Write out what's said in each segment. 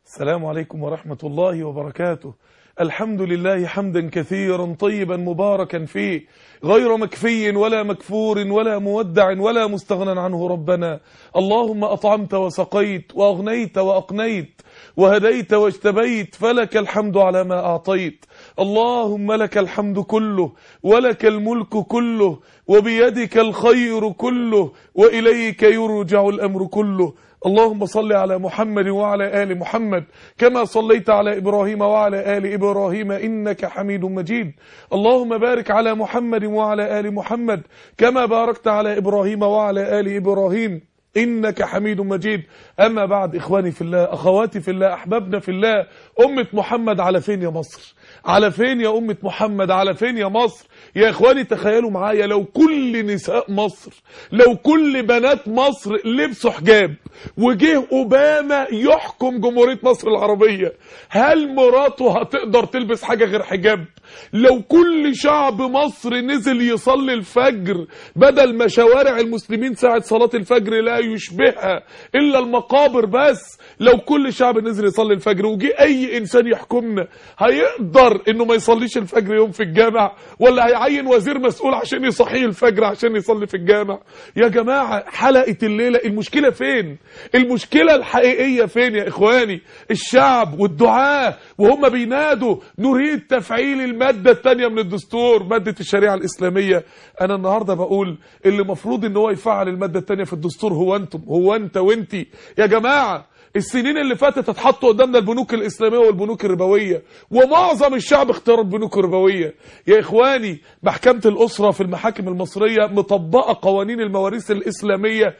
السلام عليكم ورحمة الله وبركاته الحمد لله حمدا كثيرا طيبا مباركا فيه غير مكفي ولا مكفور ولا مودع ولا مستغنى عنه ربنا اللهم أطعمت وسقيت وأغنيت وأقنيت وهديت واجتبيت فلك الحمد على ما أعطيت اللهم لك الحمد كله ولك الملك كله وبيدك الخير كله وإليك يرجع الأمر كله اللهم صل على محمد وعلى آل محمد كما صليت على إبراهيم وعلى آل إبراهيم إنك حميد مجيد اللهم بارك على محمد وعلى آل محمد كما باركت على إبراهيم وعلى آل إبراهيم إنك حميد مجيد أما بعد إخواني في الله أخواتي في الله أحبابنا في الله أمة محمد على فين يا مصر على فين يا أمة محمد على فين يا مصر يا إخواني تخيلوا معايا لو كل نساء مصر لو كل بنات مصر لبسوا حجاب وجه أوباما يحكم جمهورية مصر العربية هل مراته هتقدر تلبس حاجة غير حجاب لو كل شعب مصر نزل يصلي الفجر بدل ما شوارع المسلمين ساعة صلاة الفجر لا يشبهها إلا المقابر بس لو كل شعب نزل يصلي الفجر وجي أي إنسان يحكمنا هيقدر إنه ما يصليش الفجر يوم في الجامع ولا هيعين وزير مسؤول عشان يصحيه الفجر عشان يصلي في الجامع يا جماعة حلقة الليلة المشكلة فين المشكلة الحقيقية فين يا إخواني الشعب والدعاة وهم بينادوا نريد تفعيل المادة الثانية من الدستور مادة الشريعة الإسلامية أنا النهاردة بقول اللي مفروض إن هو يفعل المادة الثانية في الدستور هو أنتم هو أنت وأنتي يا جماعة السنين اللي فاتت اتحطوا قدامنا البنوك الإسلامية والبنوك الربوية ومعظم الشعب اختار البنوك الربوية يا إخواني محكمة الأسرة في المحاكم المصرية مطبقة قوانين المواريث الإسلامية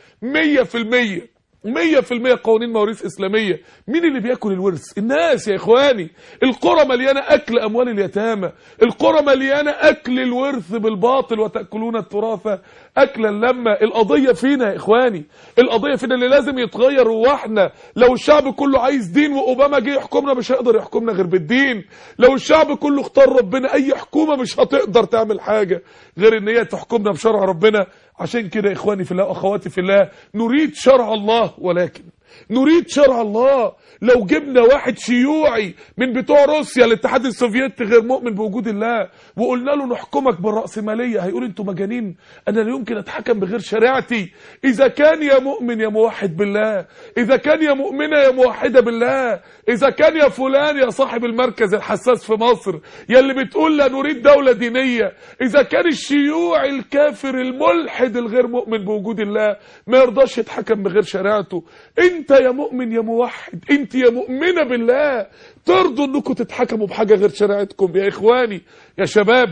100% مية في المية قوانين مواريث إسلامية مين اللي بياكل الورث الناس يا إخواني القرى مليانة أكل أموال اليتامى القرى مليانة أكل الورث بالباطل وتأكلون التراث أكلا لما القضية فينا يا إخواني القضية فينا اللي لازم يتغير هو احنا لو الشعب كله عايز دين وأوباما جه يحكمنا مش هيقدر يحكمنا غير بالدين لو الشعب كله اختار ربنا أي حكومة مش هتقدر تعمل حاجة غير إن هي تحكمنا بشرع ربنا عشان كده إخواني في الله وأخواتي في الله نريد شرع الله ولكن نريد شرع الله لو جبنا واحد شيوعي من بتوع روسيا الاتحاد السوفيتي غير مؤمن بوجود الله وقلنا له نحكمك بالرأسمالية هيقول انتوا مجانين انا لا يمكن اتحكم بغير شريعتي اذا كان يا مؤمن يا موحد بالله اذا كان يا مؤمنة يا موحدة بالله اذا كان يا فلان يا صاحب المركز الحساس في مصر يا اللي بتقول لا نريد دولة دينية اذا كان الشيوعي الكافر الملحد الغير مؤمن بوجود الله ما يرضاش يتحكم بغير شريعته انت يا مؤمن يا موحد انت يا مؤمنة بالله ترضوا انكم تتحكموا بحاجة غير شريعتكم يا اخواني يا شباب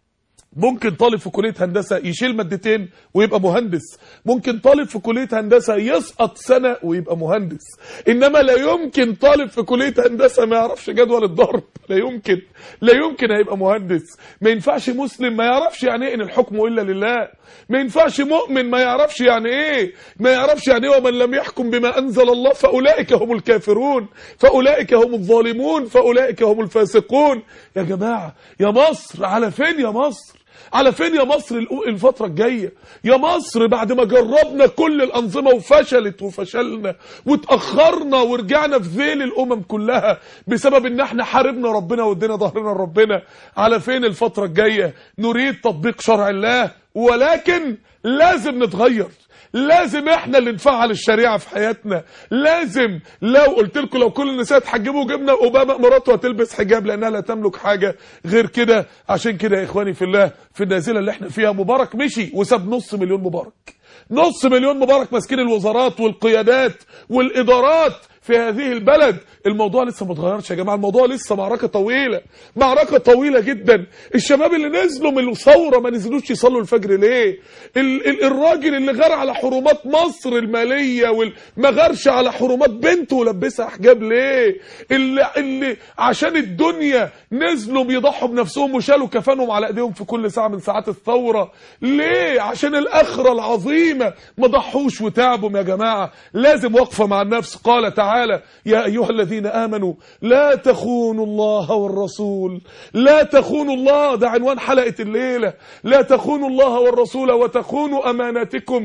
ممكن طالب في كلية هندسة يشيل مادتين ويبقى مهندس ممكن طالب في كلية هندسة يسقط سنة ويبقى مهندس إنما لا يمكن طالب في كلية هندسة ما يعرفش جدول الضرب لا يمكن لا يمكن هيبقى مهندس ما ينفعش مسلم ما يعرفش يعني ايه ان الحكم الا لله ما ينفعش مؤمن ما يعرفش يعني ايه ما يعرفش يعني ايه ومن لم يحكم بما انزل الله فاولئك هم الكافرون فاولئك هم الظالمون فاولئك هم الفاسقون يا جماعة يا مصر على فين يا مصر على فين يا مصر الفترة الجاية يا مصر بعد ما جربنا كل الأنظمة وفشلت وفشلنا وتأخرنا ورجعنا في ذيل الأمم كلها بسبب ان احنا حاربنا ربنا وادينا ظهرنا لربنا على فين الفترة الجاية نريد تطبيق شرع الله ولكن لازم نتغير لازم احنا اللي نفعل الشريعة في حياتنا لازم لو قلت لكم لو كل النساء اتحجبوا جبنا اوباما مراته هتلبس حجاب لانها لا تملك حاجة غير كده عشان كده يا اخواني في الله في النازلة اللي احنا فيها مبارك مشي وساب نص مليون مبارك نص مليون مبارك ماسكين الوزارات والقيادات والادارات في هذه البلد الموضوع لسه ما اتغيرش يا جماعه الموضوع لسه معركه طويله معركه طويله جدا الشباب اللي نزلوا من الثوره ما نزلوش يصلوا الفجر ليه ال ال الراجل اللي غار على حرمات مصر الماليه وما غارش على حرمات بنته ولبسها حجاب ليه اللي, اللي عشان الدنيا نزلوا بيضحوا بنفسهم وشالوا كفانهم على ايديهم في كل ساعه من ساعات الثوره ليه عشان الاخره العظيمه ما ضحوش وتعبوا يا جماعه لازم وقفه مع النفس قال تعالى تعالى يا أيها الذين آمنوا لا تخونوا الله والرسول لا تخونوا الله ده عنوان حلقة الليلة لا تخونوا الله والرسول وتخونوا أماناتكم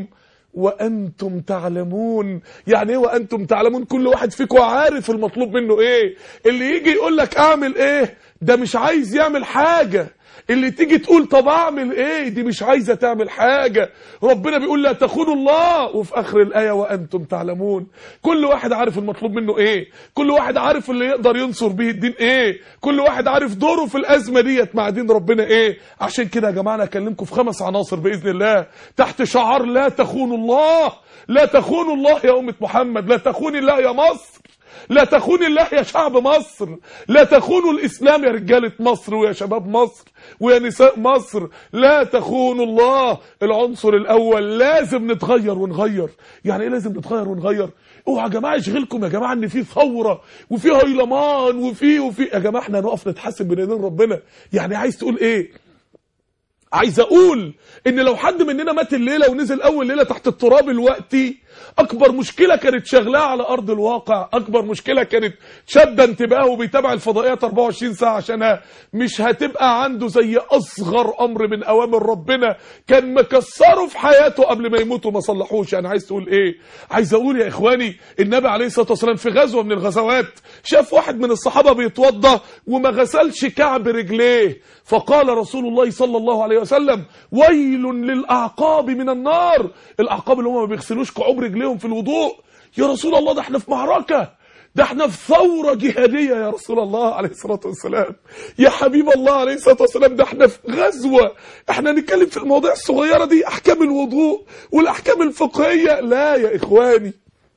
وانتم تعلمون يعني ايه وانتم تعلمون كل واحد فيكم عارف المطلوب منه ايه اللي يجي يقول لك اعمل ايه ده مش عايز يعمل حاجه اللي تيجي تقول طب اعمل ايه دي مش عايزه تعمل حاجه ربنا بيقول لا تخونوا الله وفي اخر الايه وانتم تعلمون كل واحد عارف المطلوب منه ايه كل واحد عارف اللي يقدر ينصر به الدين ايه كل واحد عارف دوره في الازمه ديت مع دين ربنا ايه عشان كده يا جماعه انا اكلمكم في خمس عناصر باذن الله تحت شعار لا تخونوا الله لا تخونوا الله يا امه محمد لا تخون الله يا مصر لا تخون الله يا شعب مصر لا تخونوا الإسلام يا رجالة مصر ويا شباب مصر ويا نساء مصر لا تخونوا الله العنصر الأول لازم نتغير ونغير يعني إيه لازم نتغير ونغير اوعى يا جماعه يشغلكم يا جماعه ان في ثوره وفي هيلمان وفي وفي يا جماعه احنا هنقف نتحاسب بين ايدين ربنا يعني عايز تقول ايه عايز اقول ان لو حد مننا مات الليله ونزل اول ليله تحت التراب الوقتي اكبر مشكله كانت شغلاه على ارض الواقع اكبر مشكله كانت شاده انتباهه وبيتابع الفضائيات 24 ساعه عشانها مش هتبقى عنده زي اصغر امر من اوامر ربنا كان مكسره في حياته قبل ما يموت وما صلحوش يعني عايز تقول ايه عايز اقول يا اخواني النبي عليه الصلاه والسلام في غزوه من الغزوات شاف واحد من الصحابه بيتوضى وما غسلش كعب رجليه فقال رسول الله صلى الله عليه وسلم ويل للاعقاب من النار الاعقاب اللي هم ما بيغسلوش كعوب رجليهم في الوضوء يا رسول الله ده احنا في معركه ده احنا في ثورة جهادية يا رسول الله عليه الصلاة والسلام يا حبيب الله عليه الصلاة والسلام ده احنا في غزوة احنا نتكلم في المواضيع الصغيرة دي احكام الوضوء والاحكام الفقهية لا يا اخواني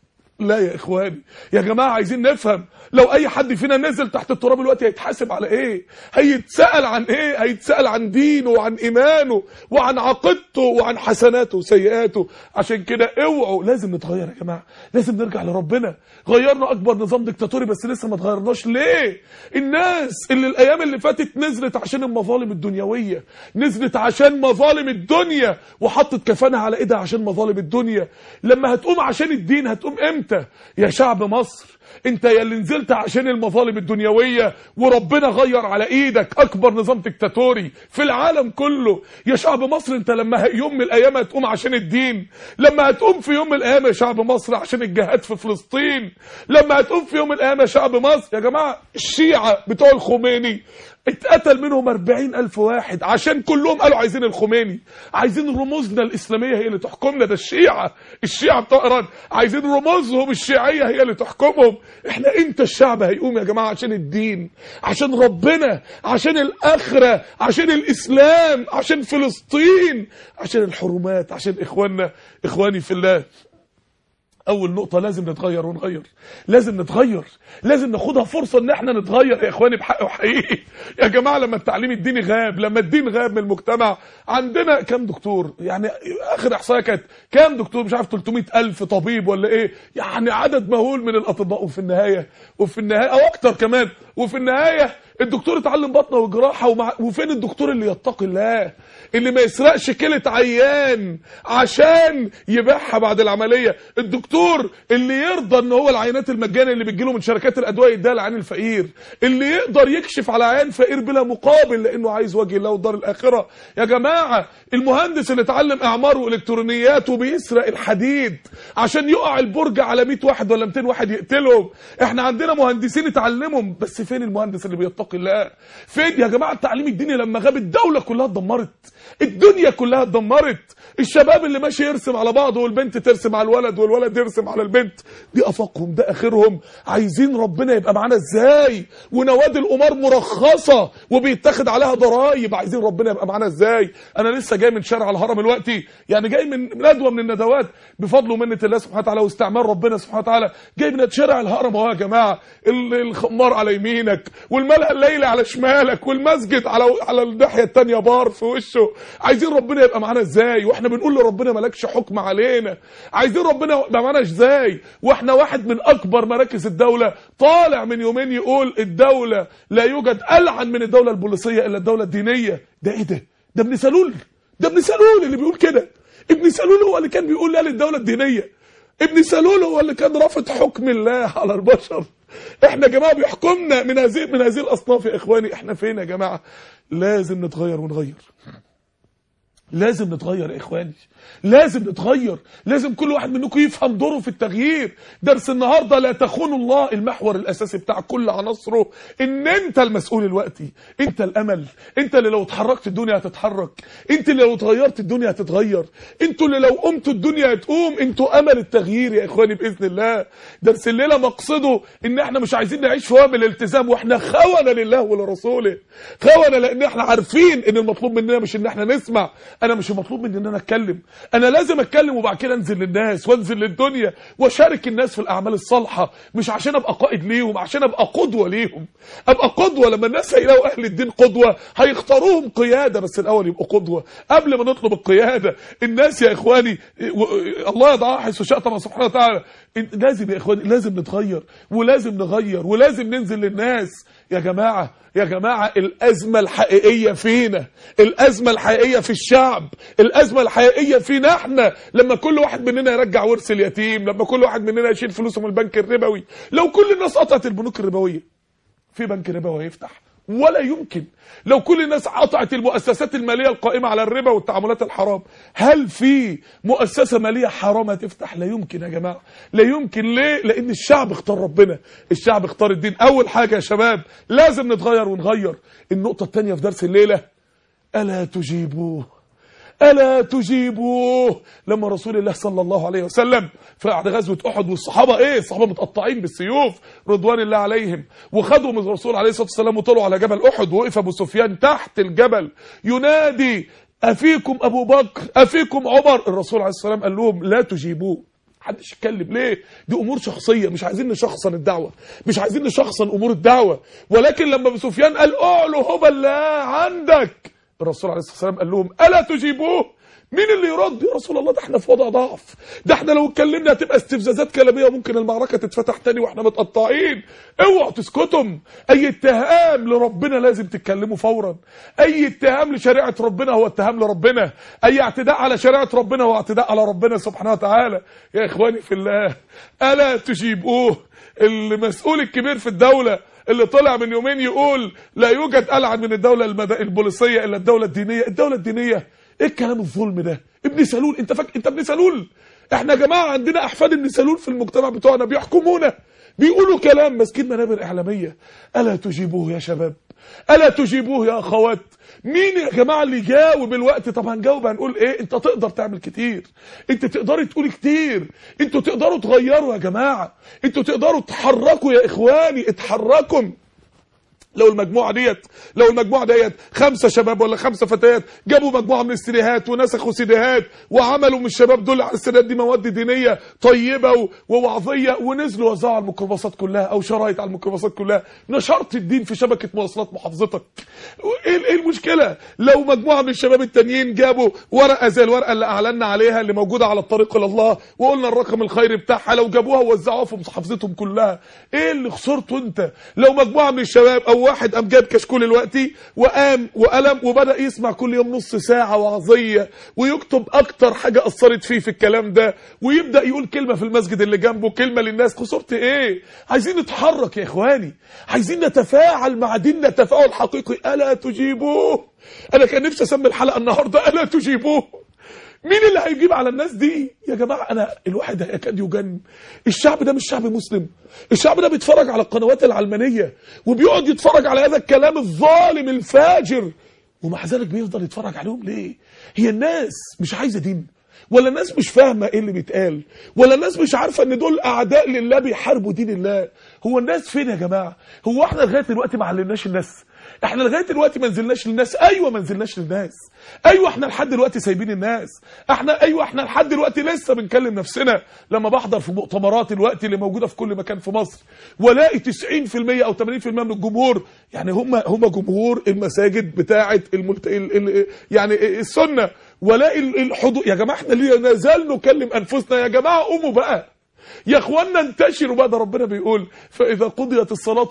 لا يا اخواني يا جماعة عايزين نفهم لو اي حد فينا نزل تحت التراب الوقت هيتحاسب على ايه هيتسأل عن ايه هيتسأل عن دينه وعن ايمانه وعن عقيدته وعن حسناته وسيئاته عشان كده اوعوا لازم نتغير يا جماعة لازم نرجع لربنا غيرنا اكبر نظام ديكتاتوري بس لسه ما اتغيرناش ليه الناس اللي الايام اللي فاتت نزلت عشان المظالم الدنيوية نزلت عشان مظالم الدنيا وحطت كفانها على ايدها عشان مظالم الدنيا لما هتقوم عشان الدين هتقوم امتى يا شعب مصر انت يا اللي نزلت عشان المظالم الدنيوية وربنا غير على ايدك اكبر نظام ديكتاتوري في العالم كله يا شعب مصر انت لما يوم من الايام هتقوم عشان الدين لما هتقوم في يوم من الايام يا شعب مصر عشان الجهاد في فلسطين لما هتقوم في يوم من الايام يا شعب مصر يا جماعة الشيعة بتوع الخميني اتقتل منهم 40 ألف واحد عشان كلهم قالوا عايزين الخميني عايزين رموزنا الإسلامية هي اللي تحكمنا ده الشيعة الشيعة بتوع إيران عايزين رموزهم الشيعية هي اللي تحكمهم احنا امتى الشعب هيقوم يا جماعة عشان الدين عشان ربنا عشان الآخرة عشان الإسلام عشان فلسطين عشان الحرمات عشان إخواننا إخواني في الله اول نقطه لازم نتغير ونغير لازم نتغير لازم ناخدها فرصه ان احنا نتغير يا اخواني بحق وحقيقي يا جماعه لما التعليم الديني غاب لما الدين غاب من المجتمع عندنا كام دكتور يعني اخر احصائيه كانت كام دكتور مش عارف 300 الف طبيب ولا ايه يعني عدد مهول من الاطباء وفي النهايه وفي النهايه او اكتر كمان وفي النهايه الدكتور اتعلم بطنه وجراحه ومع وفين الدكتور اللي يتقي الله اللي ما يسرقش كلة عيان عشان يبيعها بعد العملية الدكتور اللي يرضى ان هو العينات المجانية اللي بتجيله من شركات الادوية يديها لعين الفقير اللي يقدر يكشف على عيان فقير بلا مقابل لانه عايز وجه الله والدار الاخرة يا جماعة المهندس اللي اتعلم اعمار والكترونيات وبيسرق الحديد عشان يقع البرج على 100 واحد ولا 200 واحد يقتلهم احنا عندنا مهندسين اتعلمهم بس فين المهندس اللي بيتقي الله فين يا جماعة التعليم الديني لما غاب الدولة كلها اتدمرت الدنيا كلها اتدمرت الشباب اللي ماشي يرسم على بعضه والبنت ترسم على الولد والولد يرسم على البنت دي افاقهم ده اخرهم عايزين ربنا يبقى معانا ازاي ونوادي القمار مرخصه وبيتاخد عليها ضرايب عايزين ربنا يبقى معانا ازاي انا لسه جاي من شارع الهرم الوقتي يعني جاي من ندوه من الندوات بفضل ومنه الله سبحانه وتعالى واستعمال ربنا سبحانه وتعالى جاي من شارع الهرم اهو يا جماعه الخمار على يمينك والملأ الليلي على شمالك والمسجد على على الناحيه الثانيه بار في وشه عايزين ربنا يبقى معانا ازاي واحنا بنقول لربنا مالكش حكم علينا عايزين ربنا يبقى معانا ازاي واحنا واحد من اكبر مراكز الدوله طالع من يومين يقول الدوله لا يوجد العن من الدوله البوليسيه الا الدوله الدينيه ده ايه ده ده ابن سلول ده ابن سلول اللي بيقول كده ابن سلول هو اللي كان بيقول لا للدوله الدينيه ابن سلول هو اللي كان رافض حكم الله على البشر احنا يا جماعه بيحكمنا من هذه من هذه الاصناف يا اخواني احنا فين يا جماعه لازم نتغير ونغير لازم نتغير يا اخواني لازم نتغير لازم كل واحد منكم يفهم دوره في التغيير درس النهارده لا تخونوا الله المحور الاساسي بتاع كل عناصره ان انت المسؤول الوقتي انت الامل انت اللي لو اتحركت الدنيا هتتحرك انت اللي لو اتغيرت الدنيا هتتغير انتوا اللي لو قمتوا الدنيا هتقوم انتوا امل التغيير يا اخواني باذن الله درس الليله مقصده ان احنا مش عايزين نعيش في وهم الالتزام واحنا خونه لله ولرسوله خونه لان احنا عارفين ان المطلوب مننا مش ان احنا نسمع انا مش المطلوب مني ان انا اتكلم انا لازم اتكلم وبعد كده انزل للناس وانزل للدنيا واشارك الناس في الاعمال الصالحه مش عشان ابقى قائد ليهم عشان ابقى قدوه ليهم ابقى قدوه لما الناس هيلاقوا اهل الدين قدوه هيختاروهم قياده بس الاول يبقوا قدوه قبل ما نطلب القياده الناس يا اخواني و- الله يضعها حيث شاء طبعا سبحانه وتعالى لازم يا اخواني لازم نتغير ولازم نغير ولازم ننزل للناس يا جماعه يا جماعة الأزمة الحقيقية فينا الأزمة الحقيقية في الشعب الأزمة الحقيقية فينا احنا لما كل واحد مننا يرجع ورث اليتيم لما كل واحد مننا يشيل فلوسه من البنك الربوي لو كل الناس قطعت البنوك الربوية في بنك ربوي هيفتح ولا يمكن لو كل الناس قطعت المؤسسات المالية القائمة على الربا والتعاملات الحرام هل في مؤسسة مالية حرام هتفتح لا يمكن يا جماعة لا يمكن ليه لأن الشعب اختار ربنا الشعب اختار الدين أول حاجة يا شباب لازم نتغير ونغير النقطة الثانية في درس الليلة ألا تجيبوه ألا تجيبوه لما رسول الله صلى الله عليه وسلم في بعد غزوة أحد والصحابة إيه الصحابة متقطعين بالسيوف رضوان الله عليهم وخدوا من الرسول عليه الصلاة والسلام وطلعوا على جبل أحد ووقف أبو سفيان تحت الجبل ينادي أفيكم أبو بكر أفيكم عمر الرسول عليه الصلاة والسلام قال لهم لا تجيبوه محدش يتكلم ليه دي امور شخصيه مش عايزين نشخصن الدعوه مش عايزين نشخصن امور الدعوه ولكن لما ابو سفيان قال اعلوا هبل لا عندك الرسول عليه الصلاه والسلام قال لهم الا تجيبوه مين اللي يرد يا رسول الله ده احنا في وضع ضعف ده احنا لو اتكلمنا هتبقى استفزازات كلاميه وممكن المعركه تتفتح تاني واحنا متقطعين اوعوا تسكتم اي اتهام لربنا لازم تتكلموا فورا اي اتهام لشريعه ربنا هو اتهام لربنا اي اعتداء على شريعه ربنا هو اعتداء على ربنا سبحانه وتعالى يا اخواني في الله الا تجيبوه المسؤول الكبير في الدوله اللي طلع من يومين يقول لا يوجد ألعن من الدولة المد... البوليسية إلا الدولة الدينية الدولة الدينية إيه الكلام الظلم ده ابن سلول أنت فاك... أنت ابن سلول إحنا يا جماعة عندنا أحفاد ابن سلول في المجتمع بتوعنا بيحكمونا بيقولوا كلام ماسكين منابر إعلامية ألا تجيبوه يا شباب ألا تجيبوه يا أخوات مين يا جماعة اللي يجاوب الوقت طب هنجاوب هنقول ايه انت تقدر تعمل كتير انت تقدري تقولي كتير انتوا تقدروا تغيروا يا جماعة انتوا تقدروا تحركوا يا اخواني اتحركوا لو المجموعة ديت لو المجموعة ديت خمسة شباب ولا خمسة فتيات جابوا مجموعة من السيديهات ونسخوا سيديهات وعملوا من الشباب دول على السيديهات دي مواد دينية طيبة و- ووعظية ونزلوا وزعوا على الميكروباصات كلها او شرايط على الميكروباصات كلها نشرت الدين في شبكة مواصلات محافظتك ايه ايه المشكلة لو مجموعة من الشباب التانيين جابوا ورقة زي الورقة اللي اعلنا عليها اللي موجودة على الطريق الى الله وقلنا الرقم الخيري بتاعها لو جابوها ووزعوها في محافظتهم كلها ايه اللي خسرته انت لو مجموعة من الشباب او واحد قام جاب كشكول دلوقتي وقام وقلم وبدأ يسمع كل يوم نص ساعة وعظية ويكتب اكتر حاجة اثرت فيه في الكلام ده ويبدأ يقول كلمة في المسجد اللي جنبه كلمة للناس خسرت ايه عايزين نتحرك يا اخواني عايزين نتفاعل مع ديننا تفاعل حقيقي الا تجيبوه انا كان نفسي اسمي الحلقة النهاردة الا تجيبوه مين اللي هيجيب على الناس دي يا جماعة أنا الواحد هيكاد يجن الشعب ده مش شعب مسلم الشعب ده بيتفرج على القنوات العلمانية وبيقعد يتفرج على هذا الكلام الظالم الفاجر ومع ذلك بيفضل يتفرج عليهم ليه هي الناس مش عايزة دين ولا الناس مش فاهمة ايه اللي بيتقال ولا الناس مش عارفة ان دول اعداء لله بيحاربوا دين الله هو الناس فين يا جماعة هو احنا لغاية دلوقتي ما علمناش الناس احنا لغايه دلوقتي ما نزلناش للناس ايوه ما نزلناش للناس ايوه احنا لحد دلوقتي سايبين الناس احنا ايوه احنا لحد دلوقتي لسه بنكلم نفسنا لما بحضر في مؤتمرات الوقت اللي موجوده في كل مكان في مصر والاقي 90% او 80% من الجمهور يعني هم هم جمهور المساجد بتاعه الملت... ال... ال... يعني السنه والاقي الحضور يا جماعه احنا ليه نزال نكلم انفسنا يا جماعه قوموا بقى يا اخوانا انتشروا بقى ده ربنا بيقول فاذا قضيت الصلاه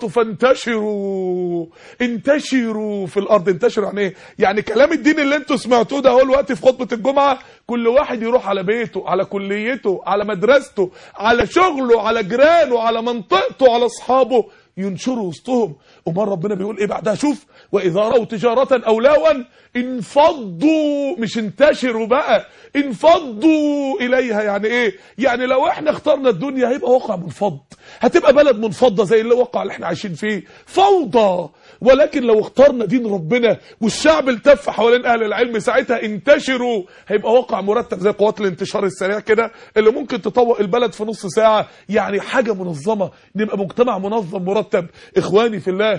فانتشروا انتشروا في الارض انتشروا يعني ايه يعني كلام الدين اللي انتوا سمعتوه ده اهو الوقت في خطبه الجمعه كل واحد يروح على بيته على كليته على مدرسته على شغله على جيرانه على منطقته على اصحابه ينشروا وسطهم امال ربنا بيقول ايه بعدها شوف واذا راوا تجاره او لهوا انفضوا مش انتشروا بقى انفضوا اليها يعني ايه يعني لو احنا اخترنا الدنيا هيبقى واقع منفض هتبقى بلد منفضه زي اللي واقع اللي احنا عايشين فيه فوضى ولكن لو اخترنا دين ربنا والشعب التف حوالين اهل العلم ساعتها انتشروا هيبقى واقع مرتب زي قوات الانتشار السريع كده اللي ممكن تطوق البلد في نص ساعه يعني حاجه منظمه نبقى مجتمع منظم مرتب اخواني في الله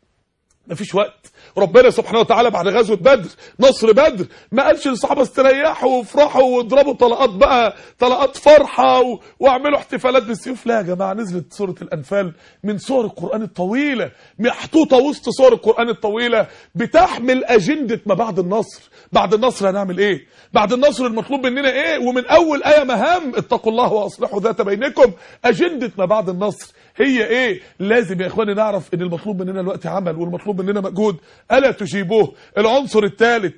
مفيش وقت ربنا سبحانه وتعالى بعد غزوة بدر نصر بدر ما قالش للصحابة استريحوا وافرحوا واضربوا طلقات بقى طلقات فرحة و... واعملوا احتفالات بالسيوف لا يا جماعة نزلت سورة الأنفال من سور القرآن الطويلة محطوطة وسط سور القرآن الطويلة بتحمل أجندة ما بعد النصر بعد النصر هنعمل ايه بعد النصر المطلوب مننا ايه ومن أول آية مهام اتقوا الله وأصلحوا ذات بينكم أجندة ما بعد النصر هي ايه لازم يا اخواني نعرف ان المطلوب مننا الوقت عمل والمطلوب مننا مجهود الا تجيبوه العنصر الثالث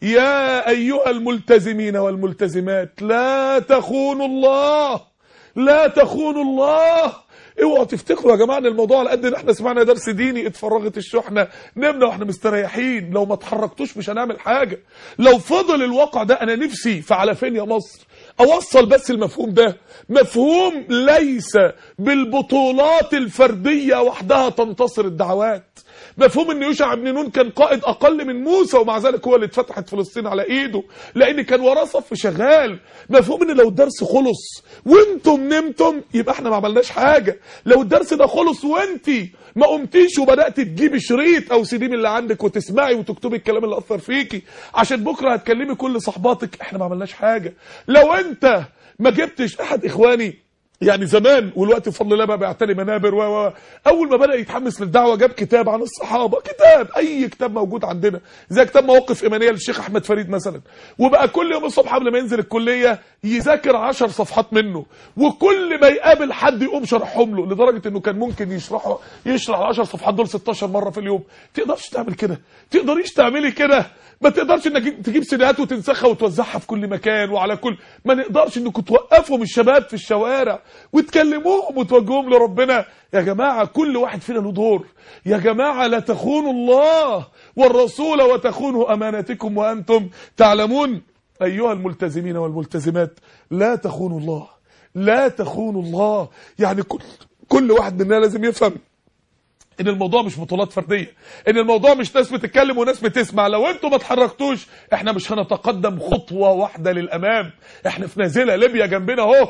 يا ايها الملتزمين والملتزمات لا تخونوا الله لا تخونوا الله اوعوا تفتكروا يا جماعه ان الموضوع على قد ان احنا سمعنا درس ديني اتفرغت الشحنه نمنا واحنا مستريحين لو ما اتحركتوش مش هنعمل حاجه لو فضل الواقع ده انا نفسي فعلى فين يا مصر اوصل بس المفهوم ده مفهوم ليس بالبطولات الفرديه وحدها تنتصر الدعوات مفهوم ان يوشع بن نون كان قائد اقل من موسى ومع ذلك هو اللي اتفتحت فلسطين على ايده لان كان وراه صف شغال مفهوم ان لو الدرس خلص وانتم نمتم يبقى احنا ما عملناش حاجه لو الدرس ده خلص وانتي ما قمتيش وبدات تجيبي شريط او سي دي من اللي عندك وتسمعي وتكتبي الكلام اللي اثر فيكي عشان بكره هتكلمي كل صحباتك احنا ما عملناش حاجه لو انت ما جبتش احد اخواني يعني زمان والوقت بفضل الله بقى بيعتني منابر و و اول ما بدا يتحمس للدعوه جاب كتاب عن الصحابه كتاب اي كتاب موجود عندنا زي كتاب مواقف ايمانيه للشيخ احمد فريد مثلا وبقى كل يوم الصبح قبل ما ينزل الكليه يذاكر 10 صفحات منه وكل ما يقابل حد يقوم شرحهم له لدرجه انه كان ممكن يشرحه يشرح ال 10 صفحات دول 16 مره في اليوم تقدرش تعمل كده تقدريش تعملي كده ما تقدرش انك تجيب سيديهات وتنسخها وتوزعها في كل مكان وعلى كل ما نقدرش انكم توقفهم الشباب في الشوارع وتكلموهم وتوجهوهم لربنا يا جماعة كل واحد فينا له دور يا جماعة لا تخونوا الله والرسول وتخونوا أماناتكم وأنتم تعلمون أيها الملتزمين والملتزمات لا تخونوا الله لا تخونوا الله يعني كل كل واحد مننا لازم يفهم ان الموضوع مش بطولات فرديه ان الموضوع مش ناس بتتكلم وناس بتسمع لو انتوا ما اتحركتوش احنا مش هنتقدم خطوه واحده للامام احنا في نازله ليبيا جنبنا اهو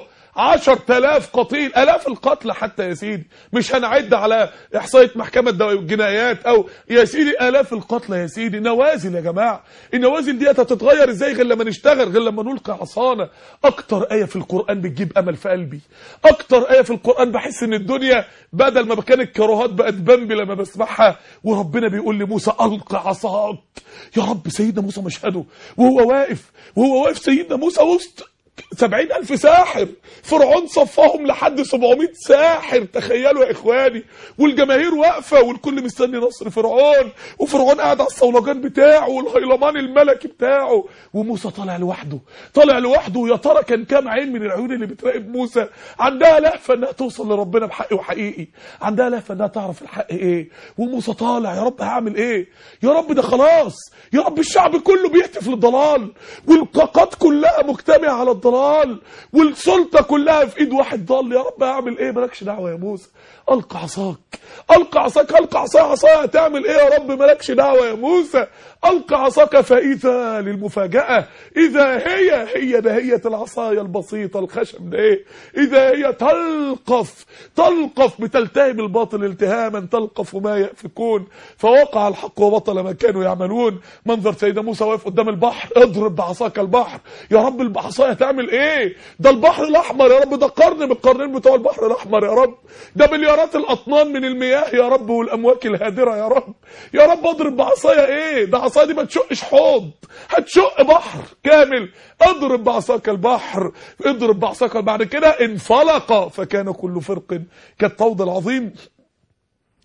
10000 قتيل الاف القتلى حتى يا سيدي مش هنعد على احصائيه محكمه الجنايات او يا سيدي الاف القتلى يا سيدي نوازل يا جماعه النوازل دي هتتغير ازاي غير لما نشتغل غير لما نلقي عصانا اكتر ايه في القران بتجيب امل في قلبي اكتر ايه في القران بحس ان الدنيا بدل ما كانت كروهات بقت بمبي لما بسمعها وربنا بيقول لموسى القى عصاك يا رب سيدنا موسى مشهده وهو واقف وهو واقف سيدنا موسى وسط سبعين ألف ساحر فرعون صفاهم لحد سبعمائة ساحر تخيلوا يا إخواني والجماهير واقفة والكل مستني نصر فرعون وفرعون قاعد على الصولجان بتاعه والهيلمان الملكي بتاعه وموسى طالع لوحده طالع لوحده يا ترى كان كام عين من العيون اللي بتراقب موسى عندها لهفة انها توصل لربنا بحق وحقيقي عندها لهفة انها تعرف الحق ايه وموسى طالع يا رب هعمل ايه يا رب ده خلاص يا رب الشعب كله بيهتف للضلال والطاقات كلها مجتمعة على الضلال الضلال والسلطة كلها في ايد واحد ضال يا رب اعمل ايه مالكش دعوة يا موسى القى عصاك القى عصاك القى عصايا عصايا هتعمل ايه يا رب مالكش دعوة يا موسى القى عصاك فاذا للمفاجأة اذا هي هي دهية العصايا البسيطة الخشب ده ايه اذا هي تلقف تلقف بتلتهم الباطل التهاما تلقف ما يأفكون فوقع الحق وبطل ما كانوا يعملون منظر سيدنا موسى واقف قدام البحر اضرب بعصاك البحر يا رب العصايا هتعمل ايه ده البحر الاحمر يا رب ده قرن من القرنين بتوع البحر الاحمر يا رب ده مليارات الاطنان من المياه يا رب والامواج الهادره يا رب يا رب اضرب بعصايا ايه ده عصايا دي ما تشقش حوض هتشق بحر كامل اضرب بعصاك البحر اضرب بعصاك بعد كده انفلق فكان كل فرق كالطود العظيم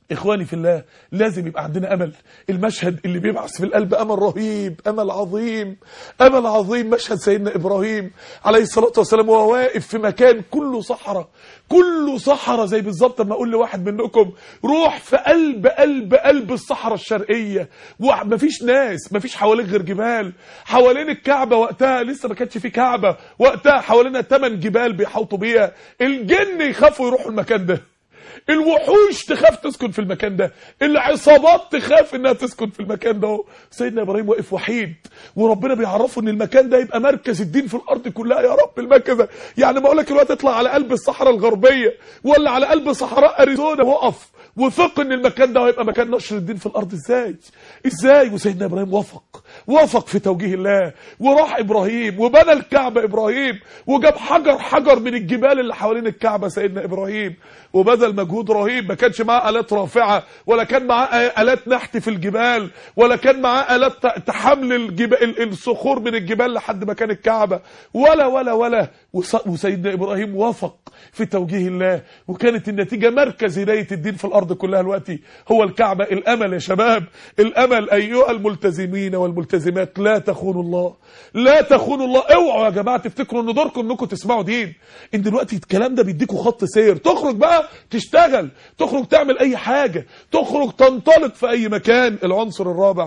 إخواني في الله لازم يبقى عندنا أمل المشهد اللي بيبعث في القلب أمل رهيب أمل عظيم أمل عظيم مشهد سيدنا إبراهيم عليه الصلاة والسلام وهو واقف في مكان كله صحراء كله صحراء زي بالظبط لما أقول لواحد منكم روح في قلب قلب قلب الصحراء الشرقية ومفيش ناس مفيش حواليك غير جبال حوالين الكعبة وقتها لسه ما كانش في كعبة وقتها حوالينا ثمان جبال بيحوطوا بيها الجن يخافوا يروحوا المكان ده الوحوش تخاف تسكن في المكان ده العصابات تخاف انها تسكن في المكان ده سيدنا ابراهيم واقف وحيد وربنا بيعرفه ان المكان ده يبقى مركز الدين في الارض كلها يا رب المركز ده. يعني بقول لك الوقت اطلع على قلب الصحراء الغربيه ولا على قلب صحراء اريزونا وقف وثق ان المكان ده هيبقى مكان نشر الدين في الارض ازاي ازاي وسيدنا ابراهيم وفق وفق في توجيه الله وراح ابراهيم وبنى الكعبه ابراهيم وجاب حجر حجر من الجبال اللي حوالين الكعبه سيدنا ابراهيم وبذل مجهود رهيب ما كانش معاه الات رافعه ولا كان معاه الات نحت في الجبال ولا كان معاه الات تحمل الجبال الصخور من الجبال لحد مكان الكعبه ولا ولا ولا وسيدنا ابراهيم وفق في توجيه الله وكانت النتيجه مركز هدايه الدين في الارض كلها دلوقتي هو الكعبه الامل يا شباب الامل ايها الملتزمين والملتزمات لا تخونوا الله لا تخونوا الله اوعوا يا جماعه تفتكروا ان دوركم انكم تسمعوا دين ان دلوقتي الكلام ده بيديكوا خط سير تخرج بقى تشتغل تخرج تعمل اي حاجه تخرج تنطلق في اي مكان العنصر الرابع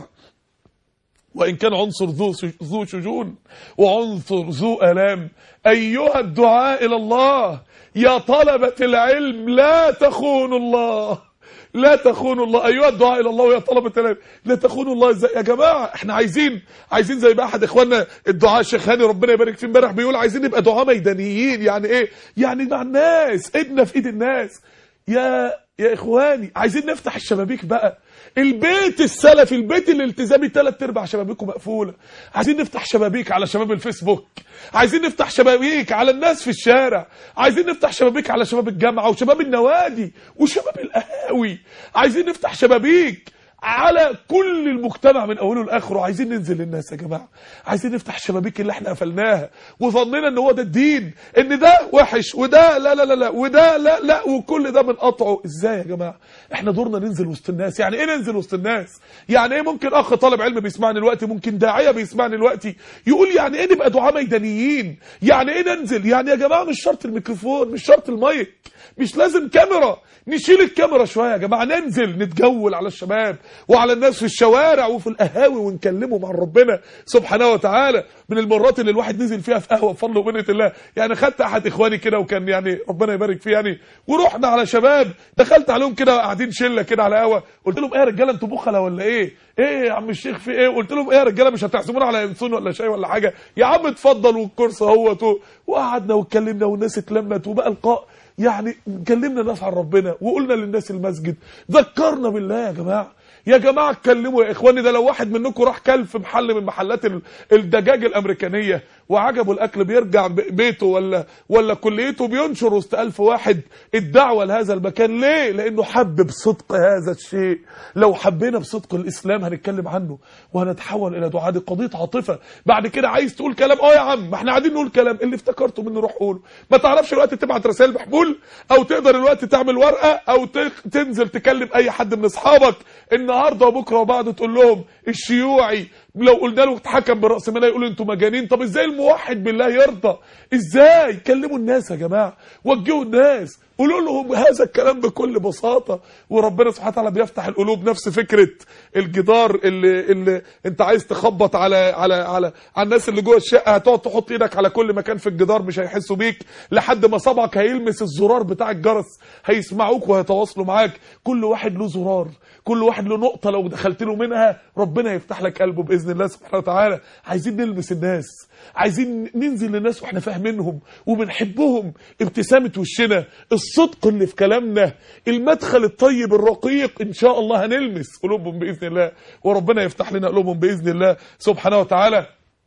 وإن كان عنصر ذو ذو شجون وعنصر ذو آلام أيها الدعاء إلى الله يا طلبة العلم لا تخونوا الله لا تخونوا الله ايها الدعاء الى الله ويا طلبه العلم لا تخونوا الله ازاي يا جماعه احنا عايزين عايزين زي ما احد اخواننا الدعاء الشيخ هاني ربنا يبارك فيه امبارح بيقول عايزين نبقى دعاء ميدانيين يعني ايه يعني مع الناس ايدنا في ايد الناس يا يا اخواني عايزين نفتح الشبابيك بقى البيت السلفي البيت الالتزامي ثلاث ارباع شبابيكه مقفوله عايزين نفتح شبابيك على شباب الفيسبوك عايزين نفتح شبابيك على الناس في الشارع عايزين نفتح شبابيك على شباب الجامعه وشباب النوادي وشباب القهاوي عايزين نفتح شبابيك على كل المجتمع من اوله لاخره عايزين ننزل للناس يا جماعه عايزين نفتح الشبابيك اللي احنا قفلناها وظننا ان هو ده الدين ان ده وحش وده لا لا لا لا وده لا لا وكل ده بنقطعه ازاي يا جماعه احنا دورنا ننزل وسط الناس يعني ايه ننزل وسط الناس يعني ايه ممكن اخ طالب علم بيسمعني دلوقتي ممكن داعيه بيسمعني دلوقتي يقول يعني ايه نبقى دعاء ميدانيين يعني ايه ننزل يعني يا جماعه مش شرط الميكروفون مش شرط المايك مش لازم كاميرا نشيل الكاميرا شويه يا جماعه ننزل نتجول على الشباب وعلى الناس في الشوارع وفي القهاوي ونكلمهم عن ربنا سبحانه وتعالى من المرات اللي الواحد نزل فيها في قهوه بفضل ومنه الله يعني خدت احد اخواني كده وكان يعني ربنا يبارك فيه يعني ورحنا على شباب دخلت عليهم كده قاعدين شله كده على قهوه قلت لهم ايه يا رجاله انتوا بخله ولا ايه ايه يا عم الشيخ في ايه قلت لهم ايه يا رجاله مش هتعزمونا على انسون ولا شاي ولا حاجه يا عم اتفضل والكرسي اهوت وقعدنا واتكلمنا والناس اتلمت وبقى القاء يعني كلمنا الناس عن ربنا وقلنا للناس المسجد ذكرنا بالله يا جماعه يا جماعه اتكلموا يا اخواني ده لو واحد منكم راح كل في محل من محلات الدجاج الامريكانيه وعجبه الاكل بيرجع بيته ولا ولا كليته بينشر وسط ألف واحد الدعوه لهذا المكان ليه لانه حب بصدق هذا الشيء لو حبينا بصدق الاسلام هنتكلم عنه وهنتحول الى دعاء دي قضيه عاطفه بعد كده عايز تقول كلام اه يا عم ما احنا قاعدين نقول كلام اللي افتكرته منه روح قوله ما تعرفش الوقت تبعت رسائل محمول او تقدر الوقت تعمل ورقه او تنزل تكلم اي حد من اصحابك النهارده وبكره وبعده تقول لهم الشيوعي لو قلنا له اتحكم براس ماليه يقول انتوا مجانين طب ازاي الموحد بالله يرضى ازاي كلموا الناس يا جماعه وجهوا الناس قولوا لهم هذا الكلام بكل بساطه وربنا سبحانه وتعالى بيفتح القلوب نفس فكره الجدار اللي اللي انت عايز تخبط على على على على الناس اللي جوه الشقه هتقعد تحط ايدك على كل مكان في الجدار مش هيحسوا بيك لحد ما صبعك هيلمس الزرار بتاع الجرس هيسمعوك وهيتواصلوا معاك كل واحد له زرار كل واحد له نقطه لو دخلت له منها ربنا يفتح لك قلبه باذن الله سبحانه وتعالى عايزين نلمس الناس عايزين ننزل للناس واحنا فاهمينهم وبنحبهم ابتسامه وشنا الصدق اللي في كلامنا المدخل الطيب الرقيق ان شاء الله هنلمس قلوبهم باذن الله وربنا يفتح لنا قلوبهم باذن الله سبحانه وتعالى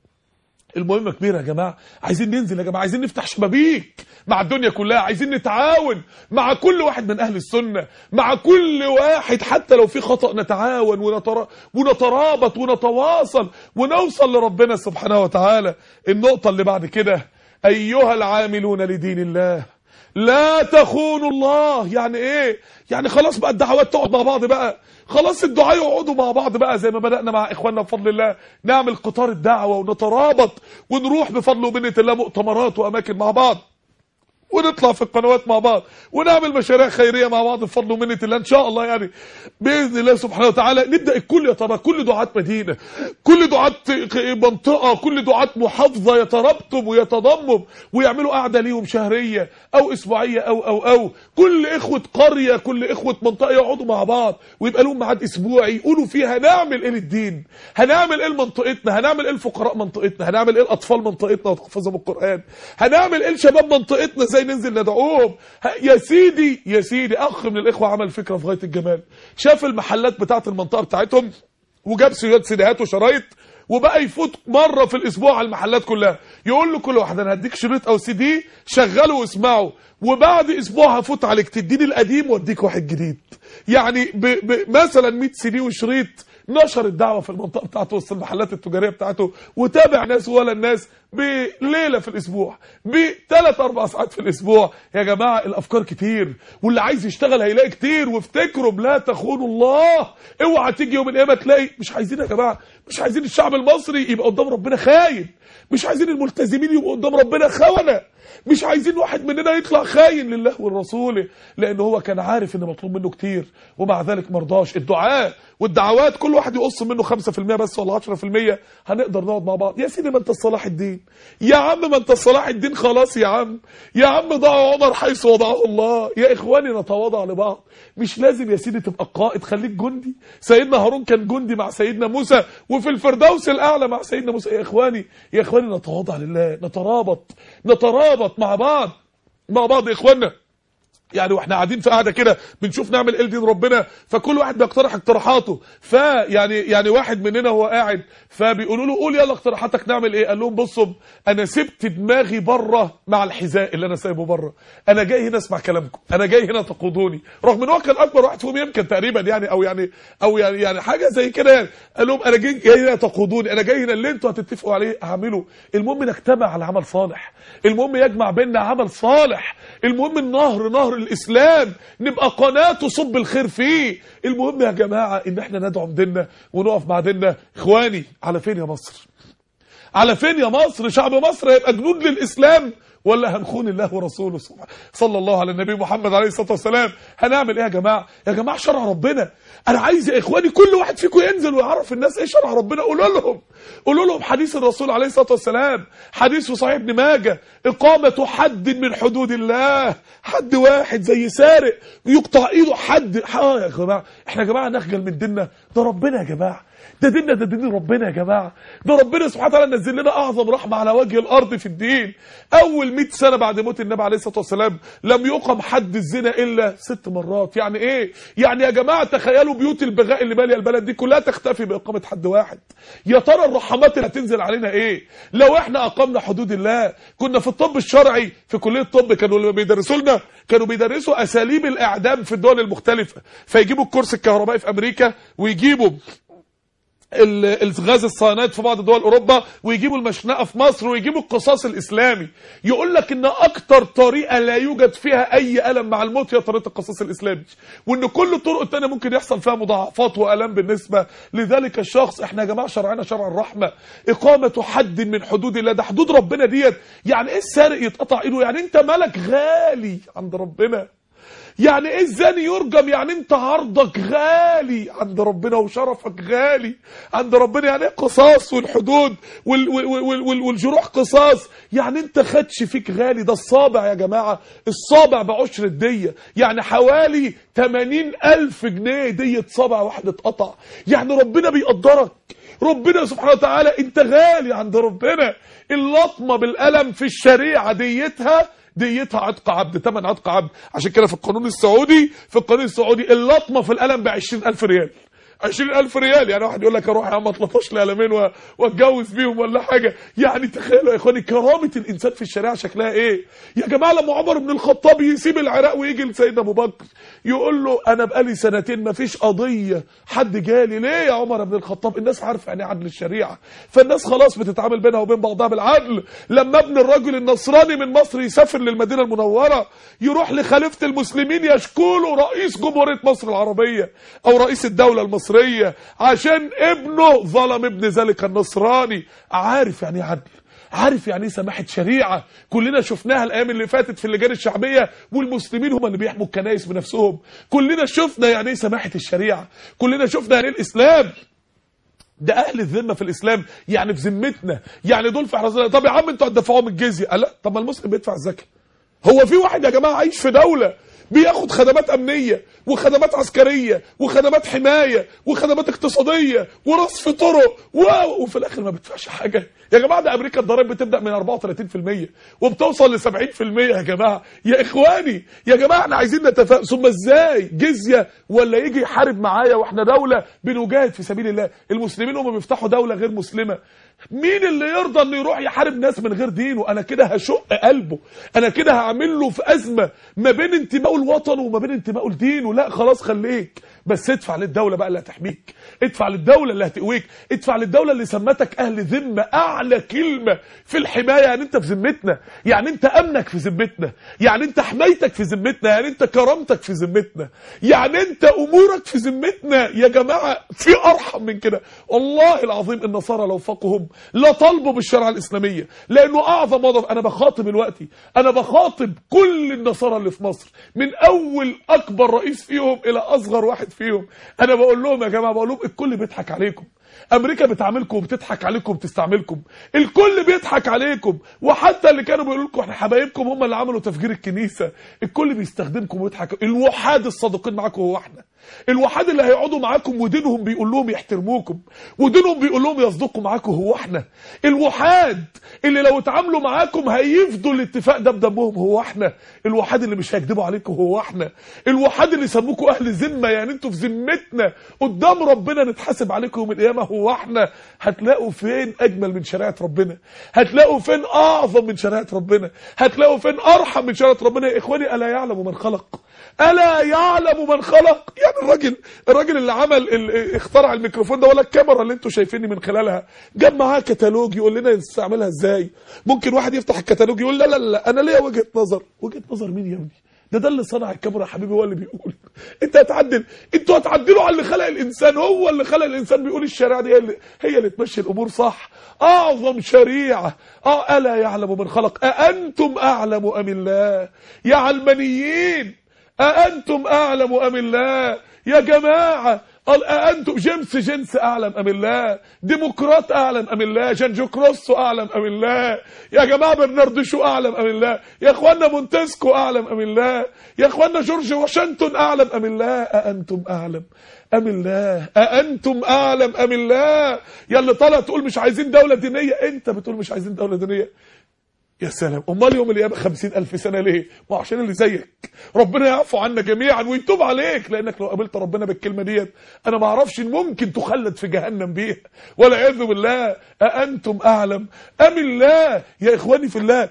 المهمة كبيرة يا جماعة عايزين ننزل يا جماعة عايزين نفتح شبابيك مع الدنيا كلها عايزين نتعاون مع كل واحد من أهل السنة مع كل واحد حتى لو في خطأ نتعاون ونتر... ونترابط ونتواصل ونوصل لربنا سبحانه وتعالى النقطة اللي بعد كده أيها العاملون لدين الله لا تخونوا الله يعني ايه يعني خلاص بقى الدعوات تقعد مع بعض بقى خلاص الدعاء يقعدوا مع بعض بقى زي ما بدأنا مع اخواننا بفضل الله نعمل قطار الدعوة ونترابط ونروح بفضل ومنة الله مؤتمرات واماكن مع بعض ونطلع في القنوات مع بعض ونعمل مشاريع خيريه مع بعض بفضل ومنه الله ان شاء الله يعني باذن الله سبحانه وتعالى نبدا الكل يترى كل دعاه مدينه كل دعاه منطقه كل دعاه محافظه يترابطوا ويتضموا ويعملوا قعده ليهم شهريه او اسبوعيه او او او كل اخوه قريه كل اخوه منطقه يقعدوا مع بعض ويبقى لهم ميعاد اسبوعي يقولوا فيها هنعمل ايه للدين هنعمل ايه لمنطقتنا هنعمل ايه لفقراء منطقتنا هنعمل ايه لاطفال منطقتنا وتحفظهم القران هنعمل ايه لشباب منطقتنا زي ننزل ندعوهم يا سيدي يا سيدي اخ من الاخوه عمل فكره في غايه الجمال شاف المحلات بتاعه المنطقه بتاعتهم وجاب سيدات سيديهات وشرايط وبقى يفوت مره في الاسبوع على المحلات كلها يقول له كل واحد انا هديك شريط او سي دي شغله واسمعه وبعد اسبوع هفوت عليك تديني القديم واديك واحد جديد يعني ب ب مثلا 100 سي دي وشريط نشر الدعوة في المنطقة بتاعته وسط المحلات التجارية بتاعته وتابع ناس ولا الناس بليلة في الأسبوع بثلاث أربع ساعات في الأسبوع يا جماعة الأفكار كتير واللي عايز يشتغل هيلاقي كتير وافتكروا لا تخونوا الله اوعى تيجي يوم القيامة تلاقي مش عايزين يا جماعة مش عايزين الشعب المصري يبقى قدام ربنا خاين مش عايزين الملتزمين يبقوا قدام ربنا خونة مش عايزين واحد مننا يطلع خاين لله والرسول لان هو كان عارف ان مطلوب منه كتير ومع ذلك مرضاش الدعاء والدعوات كل واحد يقص منه 5% بس ولا 10% هنقدر نقعد مع بعض يا سيدي ما انت صلاح الدين يا عم ما انت صلاح الدين خلاص يا عم يا عم ضع عمر حيث وضعه الله يا اخواني نتواضع لبعض مش لازم يا سيدي تبقى قائد خليك جندي سيدنا هارون كان جندي مع سيدنا موسى وفي الفردوس الاعلى مع سيدنا موسى يا اخواني يا اخواني نتواضع لله نترابط نترابط مع بعض مع بعض يا اخوانا يعني واحنا قاعدين في قاعده كده بنشوف نعمل ايه لدين ربنا فكل واحد بيقترح اقتراحاته فيعني يعني واحد مننا هو قاعد فبيقولوا له قول يلا اقتراحاتك نعمل ايه قال لهم بصوا انا سبت دماغي بره مع الحذاء اللي انا سايبه بره انا جاي هنا اسمع كلامكم انا جاي هنا تقودوني رغم ان هو كان اكبر واحد فيهم يمكن تقريبا يعني او يعني او يعني يعني حاجه زي كده يعني قال لهم انا جاي, جاي هنا تقودوني انا جاي هنا اللي انتوا هتتفقوا عليه اعمله المهم نجتمع على عمل صالح المهم يجمع بيننا عمل صالح المهم النهر نهر الاسلام نبقى قناه تصب الخير فيه المهم يا جماعه ان احنا ندعم ديننا ونقف مع ديننا اخواني على فين يا مصر على فين يا مصر شعب مصر هيبقى جنود للاسلام ولا هنخون الله ورسوله صلى الله على النبي محمد عليه الصلاه والسلام هنعمل ايه يا جماعه يا جماعه شرع ربنا انا عايز يا اخواني كل واحد فيكم ينزل ويعرف الناس ايه شرع ربنا قولوا لهم قولوا لهم حديث الرسول عليه الصلاه والسلام حديث في صحيح ابن ماجه اقامه حد من حدود الله حد واحد زي سارق يقطع ايده حد اه يا جماعه احنا يا جماعه نخجل من ديننا ده ربنا يا جماعه ده ديننا ده دين ربنا يا جماعه ده ربنا سبحانه وتعالى نزل لنا اعظم رحمه على وجه الارض في الدين اول 100 سنه بعد موت النبي عليه الصلاه والسلام لم يقم حد الزنا الا ست مرات يعني ايه يعني يا جماعه تخيلوا بيوت البغاء اللي ماليه البلد دي كلها تختفي باقامه حد واحد يا ترى الرحمات اللي هتنزل علينا ايه لو احنا اقمنا حدود الله كنا في الطب الشرعي في كليه الطب كانوا اللي بيدرسوا لنا كانوا بيدرسوا اساليب الاعدام في الدول المختلفه فيجيبوا الكرسي الكهربائي في امريكا ويجيبوا الغاز الصيانات في بعض دول اوروبا ويجيبوا المشنقه في مصر ويجيبوا القصاص الاسلامي يقول لك ان اكتر طريقه لا يوجد فيها اي الم مع الموت هي طريقه القصاص الاسلامي وان كل الطرق الثانيه ممكن يحصل فيها مضاعفات والام بالنسبه لذلك الشخص احنا يا جماعه شرعنا شرع الرحمه اقامه حد من حدود الله ده حدود ربنا ديت يعني ايه السارق يتقطع ايده يعني انت مالك غالي عند ربنا يعني ايه الزاني يرجم يعني انت عرضك غالي عند ربنا وشرفك غالي عند ربنا يعني ايه قصاص والحدود وال وال وال وال والجروح قصاص يعني انت خدش فيك غالي ده الصابع يا جماعة الصابع بعشر الدية يعني حوالي 80 ألف جنيه دية صابع واحد اتقطع يعني ربنا بيقدرك ربنا سبحانه وتعالى انت غالي عند ربنا اللطمة بالقلم في الشريعة ديتها ديتها عتق عبد ثمن عتق عبد عشان كده في القانون السعودي في القانون السعودي اللطمه في القلم ب 20000 ريال 20000 ريال يعني واحد يقول لك اروح يا عم اطلطش لي قلمين و- واتجوز بيهم ولا حاجه يعني تخيلوا يا اخواني كرامه الانسان في الشريعه شكلها ايه يا جماعه لما عمر بن الخطاب يسيب العراق ويجي لسيدنا ابو بكر يقول له انا بقالي سنتين ما فيش قضيه حد جالي ليه يا عمر بن الخطاب الناس عارفه يعني إيه عدل الشريعه فالناس خلاص بتتعامل بينها وبين بعضها بالعدل لما ابن الرجل النصراني من مصر يسافر للمدينه المنوره يروح لخليفه المسلمين يشكو له رئيس جمهوريه مصر العربيه او رئيس الدوله المصريه عشان ابنه ظلم ابن ذلك النصراني عارف يعني إيه عدل عارف يعني ايه سماحه شريعه كلنا شفناها الايام اللي فاتت في اللجان الشعبيه والمسلمين هم اللي بيحموا الكنائس بنفسهم كلنا شفنا يعني ايه سماحه الشريعه كلنا شفنا يعني ايه الاسلام ده اهل الذمه في الاسلام يعني في ذمتنا يعني دول في حراسه طب يا عم انتوا هتدفعوهم الجزيه قال لا طب ما المسلم بيدفع الزكاه هو في واحد يا جماعه عايش في دوله بياخد خدمات امنيه وخدمات عسكريه وخدمات حمايه وخدمات اقتصاديه ورصف طرق و... وفي الاخر ما بيدفعش حاجه يا جماعه ده امريكا الضرائب بتبدا من 34% وبتوصل ل 70% يا جماعه يا اخواني يا جماعه احنا عايزين نتفاهم ثم ازاي جزيه ولا يجي يحارب معايا واحنا دوله بنجاهد في سبيل الله المسلمين هم بيفتحوا دوله غير مسلمه مين اللي يرضى انه يروح يحارب ناس من غير دينه انا كده هشق قلبه انا كده هعمل له في ازمه ما بين انتمائه لوطنه وما بين انتمائه لدينه لا خلاص خليك بس ادفع للدوله بقى اللي هتحميك ادفع للدوله اللي هتقويك ادفع للدوله اللي سمتك اهل ذمه اعلى كلمه في الحمايه يعني انت في ذمتنا يعني انت امنك في ذمتنا يعني انت حمايتك في ذمتنا يعني انت كرامتك في ذمتنا يعني انت امورك في ذمتنا يا جماعه في ارحم من كده والله العظيم النصارى لو فقهم لا طالبوا بالشريعه الاسلاميه لانه اعظم وضع انا بخاطب دلوقتي انا بخاطب كل النصارى اللي في مصر من اول اكبر رئيس فيهم الى اصغر واحد فيهم انا بقول لهم يا جماعه بقول لهم الكل بيضحك عليكم امريكا بتعاملكم وبتضحك عليكم وبتستعملكم الكل بيضحك عليكم وحتى اللي كانوا بيقولوا لكم احنا حبايبكم هم اللي عملوا تفجير الكنيسه الكل بيستخدمكم ويضحك الوحاد الصادقين معاكم هو احنا الوحاد اللي هيقعدوا معاكم ودينهم بيقول لهم يحترموكم ودينهم بيقول لهم يصدقوا معاكم هو احنا الوحاد اللي لو اتعاملوا معاكم هيفضوا الاتفاق ده بدمهم هو احنا الوحاد اللي مش هيكذبوا عليكم هو احنا الوحاد اللي سموكم اهل ذمه يعني انتوا في ذمتنا قدام ربنا نتحاسب عليكم يوم القيامه هو احنا هتلاقوا فين اجمل من شريعه ربنا هتلاقوا فين اعظم من شريعه ربنا هتلاقوا فين ارحم من شريعه ربنا يا اخواني الا يعلم من خلق الا يعلم من خلق يعني الراجل الراجل اللي عمل ال- اخترع الميكروفون ده ولا الكاميرا اللي انتوا شايفيني من خلالها جاب معاه كتالوج يقول لنا نستعملها ازاي ممكن واحد يفتح الكتالوج يقول لا لا لا انا ليا وجهه نظر وجهه نظر مين يا ابني ده ده اللي صنع الكاميرا يا حبيبي هو اللي بيقول انت هتعدل انتوا هتعدلوا على اللي خلق الانسان هو اللي خلق الانسان بيقول الشريعه دي هي اللي, هي اللي تمشي الامور صح اعظم شريعه اه الا يعلم من خلق اانتم اعلم ام الله يا علمانيين أأنتم أعلم أم الله يا جماعة قال أأنتم جيمس جنس أعلم أم الله ديمقراط أعلم أم الله جانجو كروسو أعلم أم الله يا جماعة برناردو شو أعلم أم الله يا إخوانا مونتسكو أعلم أم الله يا إخوانا جورج واشنطن أعلم أم الله أأنتم أعلم أم الله أأنتم أعلم أم الله يا اللي طالع تقول مش عايزين دولة دينية أنت بتقول مش عايزين دولة دينية يا سلام امال يوم القيامه خمسين الف سنه ليه ما هو عشان اللي زيك ربنا يعفو عنا جميعا ويتوب عليك لانك لو قابلت ربنا بالكلمه ديت انا ما اعرفش ان ممكن تخلد في جهنم بيها والعياذ بالله اانتم اعلم ام الله يا اخواني في الله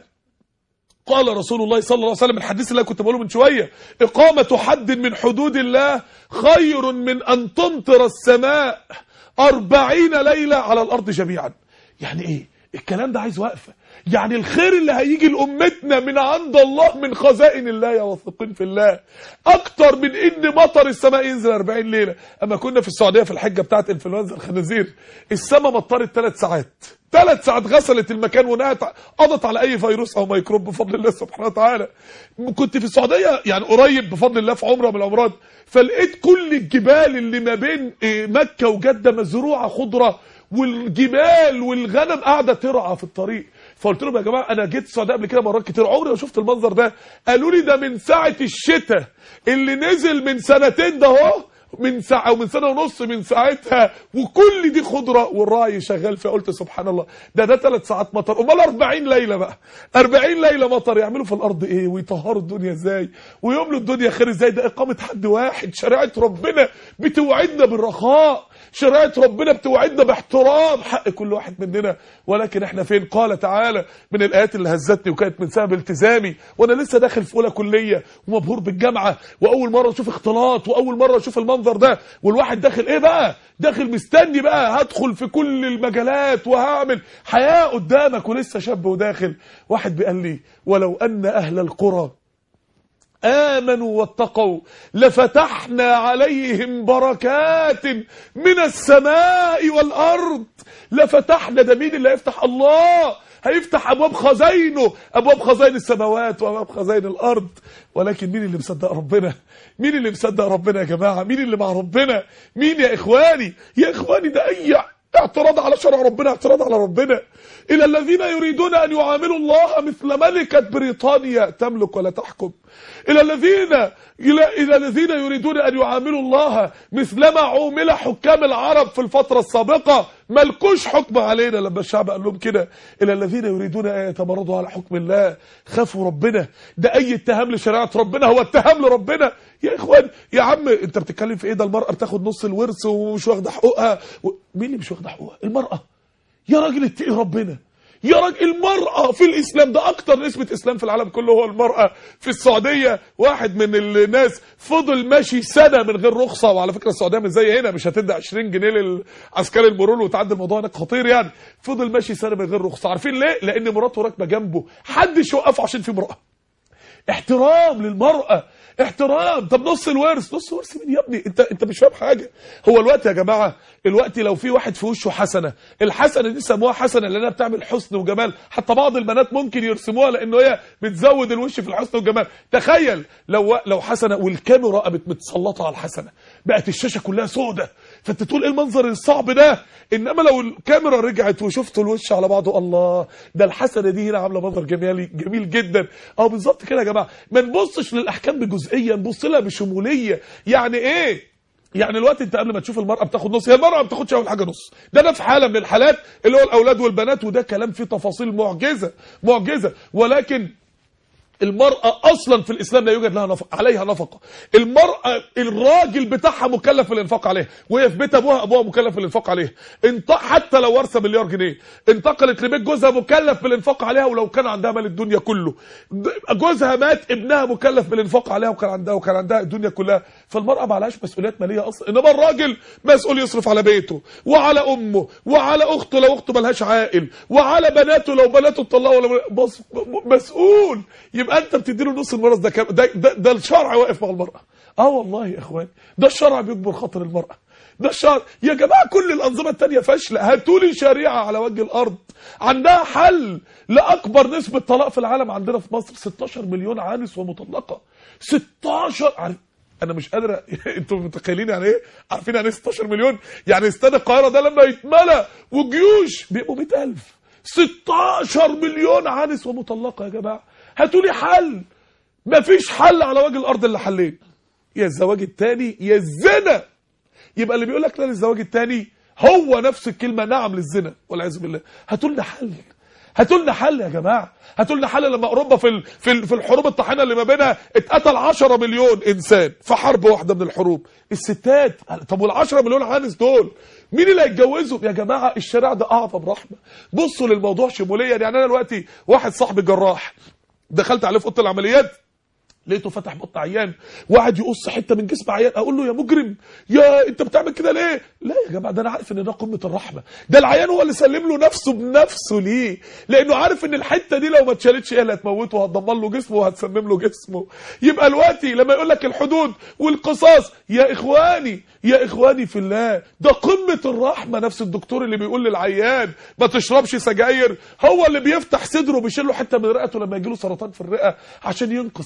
قال رسول الله صلى الله عليه وسلم الحديث اللي أنا كنت بقوله من شويه اقامه حد من حدود الله خير من ان تمطر السماء أربعين ليله على الارض جميعا يعني ايه الكلام ده عايز وقفه يعني الخير اللي هيجي لأمتنا من عند الله من خزائن الله يا واثقين في الله أكتر من إن مطر السماء ينزل 40 ليلة أما كنا في السعودية في الحجة بتاعت انفلونزا الخنازير السماء مطرت ثلاث ساعات ثلاث ساعات غسلت المكان ونهت قضت على أي فيروس أو ميكروب بفضل الله سبحانه وتعالى كنت في السعودية يعني قريب بفضل الله في عمرة من العمرات فلقيت كل الجبال اللي ما بين إيه، مكة وجدة مزروعة خضرة والجبال والغنم قاعده ترعى في الطريق فقلت لهم يا جماعه انا جيت السعوديه قبل كده مرات كتير عمري ما شفت المنظر ده قالوا لي ده من ساعه الشتاء اللي نزل من سنتين ده اهو من ساعه ومن سنه ونص من ساعتها وكل دي خضره والراعي شغال فيها قلت سبحان الله ده ده ثلاث ساعات مطر امال 40 ليله بقى 40 ليله مطر يعملوا في الارض ايه ويطهروا الدنيا ازاي ويملوا الدنيا خير ازاي ده اقامه حد واحد شريعه ربنا بتوعدنا بالرخاء شريعه ربنا بتوعدنا باحترام حق كل واحد مننا ولكن احنا فين قال تعالى من الايات اللي هزتني وكانت من سبب التزامي وانا لسه داخل في اولى كليه ومبهور بالجامعه واول مره اشوف اختلاط واول مره اشوف المنظر ده والواحد داخل ايه بقى داخل مستني بقى هدخل في كل المجالات وهعمل حياه قدامك ولسه شاب وداخل واحد بيقال لي ولو ان اهل القرى آمنوا واتقوا لفتحنا عليهم بركات من السماء والأرض لفتحنا ده مين اللي هيفتح الله هيفتح أبواب خزاينه أبواب خزاين السماوات وأبواب خزاين الأرض ولكن مين اللي مصدق ربنا مين اللي مصدق ربنا يا جماعة مين اللي مع ربنا مين يا إخواني يا إخواني ده أي اعتراض على شرع ربنا اعتراض على ربنا إلى الذين يريدون أن يعاملوا الله مثل ملكة بريطانيا تملك ولا تحكم إلى الذين إلى, إلى الذين يريدون أن يعاملوا الله مثلما عومل حكام العرب في الفترة السابقة ملكوش حكم علينا لما الشعب قال لهم كده إلى الذين يريدون أن يتمردوا على حكم الله خافوا ربنا ده أي اتهام لشريعة ربنا هو اتهام لربنا يا إخوان يا عم أنت بتتكلم في إيه ده المرأة بتاخد نص الورث ومش واخدة حقوقها و... مين اللي مش واخدة حقوقها المرأة يا راجل اتقي ربنا يا راجل المرأة في الإسلام ده أكتر نسبة إسلام في العالم كله هو المرأة في السعودية واحد من الناس فضل ماشي سنة من غير رخصة وعلى فكرة السعودية مش زي هنا مش هتدي 20 جنيه للعسكري المرور وتعدي الموضوع هناك خطير يعني فضل ماشي سنة من غير رخصة عارفين ليه؟ لأن مراته راكبة جنبه حدش يوقفه عشان في امرأة احترام للمرأة احترام طب نص الورث نص ورث مين يا ابني انت انت مش فاهم حاجه هو الوقت يا جماعه الوقت لو في واحد في وشه حسنه الحسنه دي سموها حسنه لانها بتعمل حسن وجمال حتى بعض البنات ممكن يرسموها لانه هي بتزود الوش في الحسن والجمال تخيل لو لو حسنه والكاميرا قامت متسلطه على الحسنه بقت الشاشه كلها سودة فانت تقول ايه المنظر الصعب ده انما لو الكاميرا رجعت وشفتوا الوش على بعضه الله ده الحسنه دي هنا عامله منظر جمالي جميل جدا اه بالظبط كده يا جماعه ما نبصش للاحكام بجزئيه نبص لها بشموليه يعني ايه يعني الوقت انت قبل ما تشوف المرأة بتاخد نص هي المرأة ما بتاخدش اول حاجة نص ده ده في حالة من الحالات اللي هو الاولاد والبنات وده كلام فيه تفاصيل معجزة معجزة ولكن المرأة أصلا في الإسلام لا يوجد لها نفق عليها نفقة المرأة الراجل بتاعها مكلف بالإنفاق عليها وهي في بيت أبوها أبوها مكلف بالإنفاق عليها انت حتى لو ورثة مليار جنيه انتقلت لبيت جوزها مكلف بالإنفاق عليها ولو كان عندها مال الدنيا كله جوزها مات ابنها مكلف بالإنفاق عليها وكان عندها وكان عندها الدنيا كلها فالمرأة ما عليهاش مسؤوليات مالية أصلا إنما الراجل مسؤول يصرف على بيته وعلى أمه وعلى أخته لو أخته ملهاش عائل وعلى بناته لو بناته اتطلقوا ولا بص مسؤول يبقى انت بتديله نص الميراث ده كام ده, ده ده الشرع واقف مع المرأة اه والله يا اخوان ده الشرع بيجبر خاطر المرأة ده الشرع يا جماعة كل الأنظمة التانية فاشلة هاتوا لي شريعة على وجه الأرض عندها حل لأكبر نسبة طلاق في العالم عندنا في مصر 16 مليون عانس ومطلقة 16 عارف انا مش قادر انتوا متخيلين يعني ايه عارفين يعني ايه 16 مليون يعني استاد القاهره ده لما يتملى وجيوش بيبقوا 100000 16 مليون عانس ومطلقه يا جماعه هاتوا لي حل مفيش حل على وجه الارض الا حلين يا الزواج الثاني يا الزنا يبقى اللي بيقول لك لا للزواج الثاني هو نفس الكلمه نعم للزنا والعياذ بالله هاتوا لنا حل هاتوا لنا حل يا جماعه هاتوا لنا حل لما اوروبا في ال- في ال- في الحروب الطاحنه اللي ما بينها اتقتل 10 مليون انسان في حرب واحده من الحروب الستات طب وال10 مليون عانس دول مين اللي هيتجوزهم يا جماعه الشارع ده اعظم رحمه بصوا للموضوع شموليا يعني انا دلوقتي واحد صاحبي جراح دخلت عليه في اوضه العمليات لقيته فتح بطن عيان وقعد يقص حته من جسم عيان اقول له يا مجرم يا انت بتعمل كده ليه لا يا جماعه ده انا عارف ان ده قمه الرحمه ده العيان هو اللي سلم له نفسه بنفسه ليه لانه عارف ان الحته دي لو ما اتشالتش هي اللي هتموته وهتدمر له جسمه وهتسمم له جسمه يبقى دلوقتي لما يقول لك الحدود والقصاص يا اخواني يا اخواني في الله ده قمه الرحمه نفس الدكتور اللي بيقول للعيان ما تشربش سجاير هو اللي بيفتح صدره بيشيل له حته من رئته لما يجي له سرطان في الرئه عشان ينقذ حياته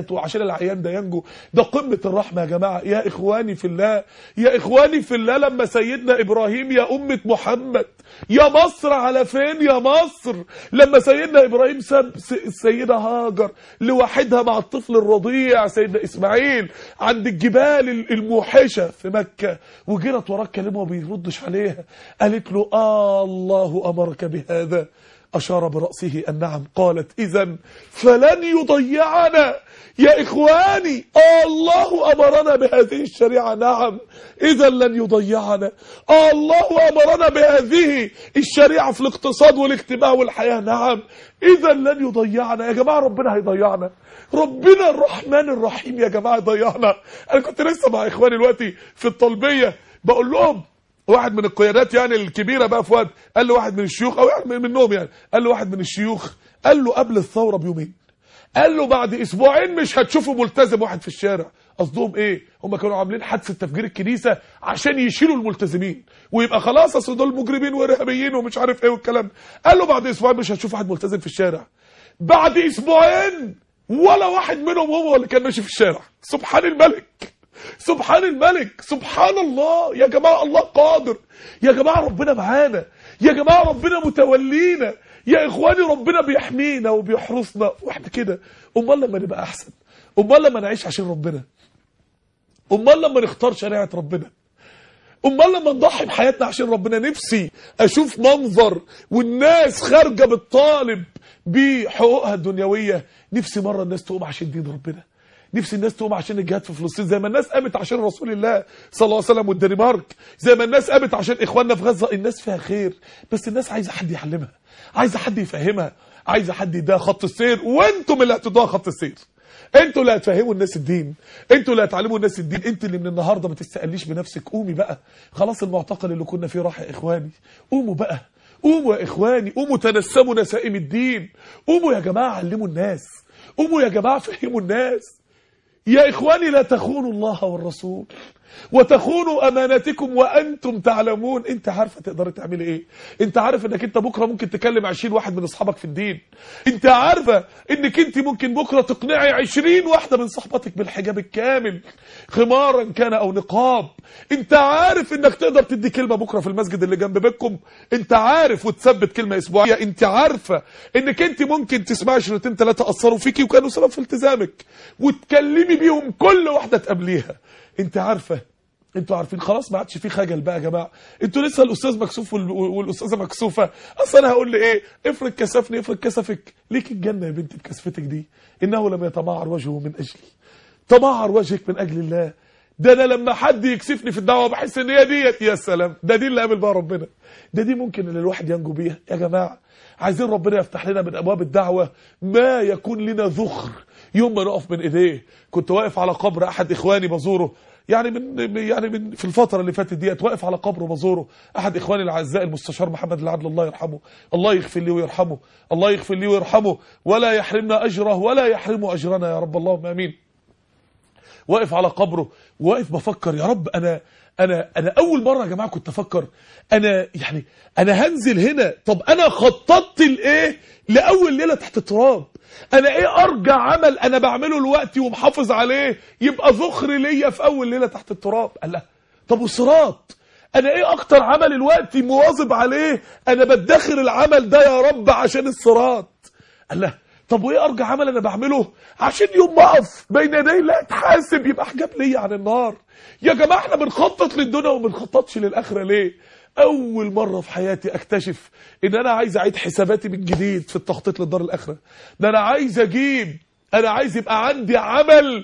حياته عشان العيان ده ينجو ده قمة الرحمة يا جماعة يا إخواني في الله يا إخواني في الله لما سيدنا إبراهيم يا أمة محمد يا مصر على فين يا مصر لما سيدنا إبراهيم ساب السيدة هاجر لوحدها مع الطفل الرضيع سيدنا إسماعيل عند الجبال الموحشة في مكة وجرت وراه كلمه وما بيردش عليها قالت له آه الله أمرك بهذا أشار برأسه النعم قالت إذا فلن يضيعنا يا إخواني آه الله أمرنا بهذه الشريعة نعم إذا لن يضيعنا آه الله أمرنا بهذه الشريعة في الاقتصاد والاجتماع والحياة نعم إذا لن يضيعنا يا جماعة ربنا هيضيعنا ربنا الرحمن الرحيم يا جماعة يضيعنا أنا كنت لسه مع إخواني دلوقتي في الطلبية بقول لهم واحد من القيادات يعني الكبيرة بقى في وقت قال له واحد من الشيوخ او يعني منهم يعني قال له واحد من الشيوخ قال له قبل الثورة بيومين قال له بعد اسبوعين مش هتشوفوا ملتزم واحد في الشارع قصدهم ايه هم كانوا عاملين حادثه تفجير الكنيسه عشان يشيلوا الملتزمين ويبقى خلاص اصل دول مجرمين وارهابيين ومش عارف ايه والكلام قال له بعد اسبوعين مش هتشوف واحد ملتزم في الشارع بعد اسبوعين ولا واحد منهم هو اللي كان ماشي في الشارع سبحان الملك سبحان الملك سبحان الله يا جماعة الله قادر يا جماعة ربنا معانا يا جماعة ربنا متولينا يا إخواني ربنا بيحمينا وبيحرسنا واحنا كده أمال لما نبقى أحسن أمال لما نعيش عشان ربنا أمال لما نختار شريعة ربنا امال لما نضحي بحياتنا عشان ربنا نفسي اشوف منظر والناس خارجه بتطالب بحقوقها الدنيويه نفسي مره الناس تقوم عشان دين ربنا نفسي الناس تقوم عشان الجهاد في فلسطين زي ما الناس قامت عشان رسول الله صلى الله عليه وسلم والدنمارك زي ما الناس قامت عشان اخواننا في غزه الناس فيها خير بس الناس عايزه حد يعلمها عايزه حد يفهمها عايزه حد يديها خط السير وانتم اللي هتدوها خط السير انتوا اللي هتفهموا الناس الدين انتوا اللي هتعلموا الناس الدين انت اللي من النهارده ما تستقليش بنفسك قومي بقى خلاص المعتقل اللي كنا فيه راح يا اخواني قوموا بقى قوموا يا اخواني قوموا تنسموا نسائم الدين قوموا يا جماعه علموا الناس قوموا يا جماعه فهموا الناس يا إخواني لا تخونوا الله والرسول وتخونوا أماناتكم وأنتم تعلمون أنت عارفة تقدر تعمل إيه أنت عارف أنك أنت بكرة ممكن تكلم عشرين واحد من أصحابك في الدين أنت عارفة أنك أنت ممكن بكرة تقنعي عشرين واحدة من صحباتك بالحجاب الكامل خمارا كان أو نقاب أنت عارف أنك تقدر تدي كلمة بكرة في المسجد اللي جنب بيتكم أنت عارف وتثبت كلمة أسبوعية أنت عارفة أنك أنت ممكن تسمعي شريطين ثلاثة أثروا فيكي وكانوا سبب في التزامك وتكلمي بيهم كل واحدة تقابليها انت عارفه انتوا عارفين خلاص ما عادش في خجل بقى يا جماعه انتوا لسه الاستاذ مكسوف وال- والاستاذه مكسوفه اصل انا هقول لي ايه افرض كسفني افرض كسفك ليك الجنه يا بنتي بكسفتك دي انه لم يتمعر وجهه من اجلي تمعر وجهك من اجل الله ده انا لما حد يكسفني في الدعوه بحس ان هي ديت يا سلام ده دي اللي قابل بقى ربنا ده دي ممكن ان الواحد ينجو بيها يا جماعه عايزين ربنا يفتح لنا من ابواب الدعوه ما يكون لنا ذخر يوم ما نقف من ايديه كنت واقف على قبر احد اخواني بزوره يعني من يعني من في الفتره اللي فاتت ديت واقف على قبره بزوره احد اخواني الاعزاء المستشار محمد العدل الله يرحمه الله يغفر لي ويرحمه الله يغفر لي ويرحمه ولا يحرمنا اجره ولا يحرمه اجرنا يا رب اللهم امين واقف على قبره واقف بفكر يا رب انا انا انا اول مره يا جماعه كنت افكر انا يعني انا هنزل هنا طب انا خططت لايه لاول ليله تحت التراب انا ايه ارجع عمل انا بعمله دلوقتي ومحافظ عليه يبقى ذخر ليا في اول ليله تحت التراب قال لا طب وصراط انا ايه اكتر عمل دلوقتي مواظب عليه انا بدخر العمل ده يا رب عشان الصراط قال لا طب وايه ارجع عمل انا بعمله عشان يوم ما اقف بين يدي الله اتحاسب يبقى حجاب ليا عن النار يا جماعه احنا بنخطط للدنيا وما بنخططش للاخره ليه اول مره في حياتي اكتشف ان انا عايز اعيد حساباتي من جديد في التخطيط للدار الاخره ده انا عايز اجيب انا عايز يبقى عندي عمل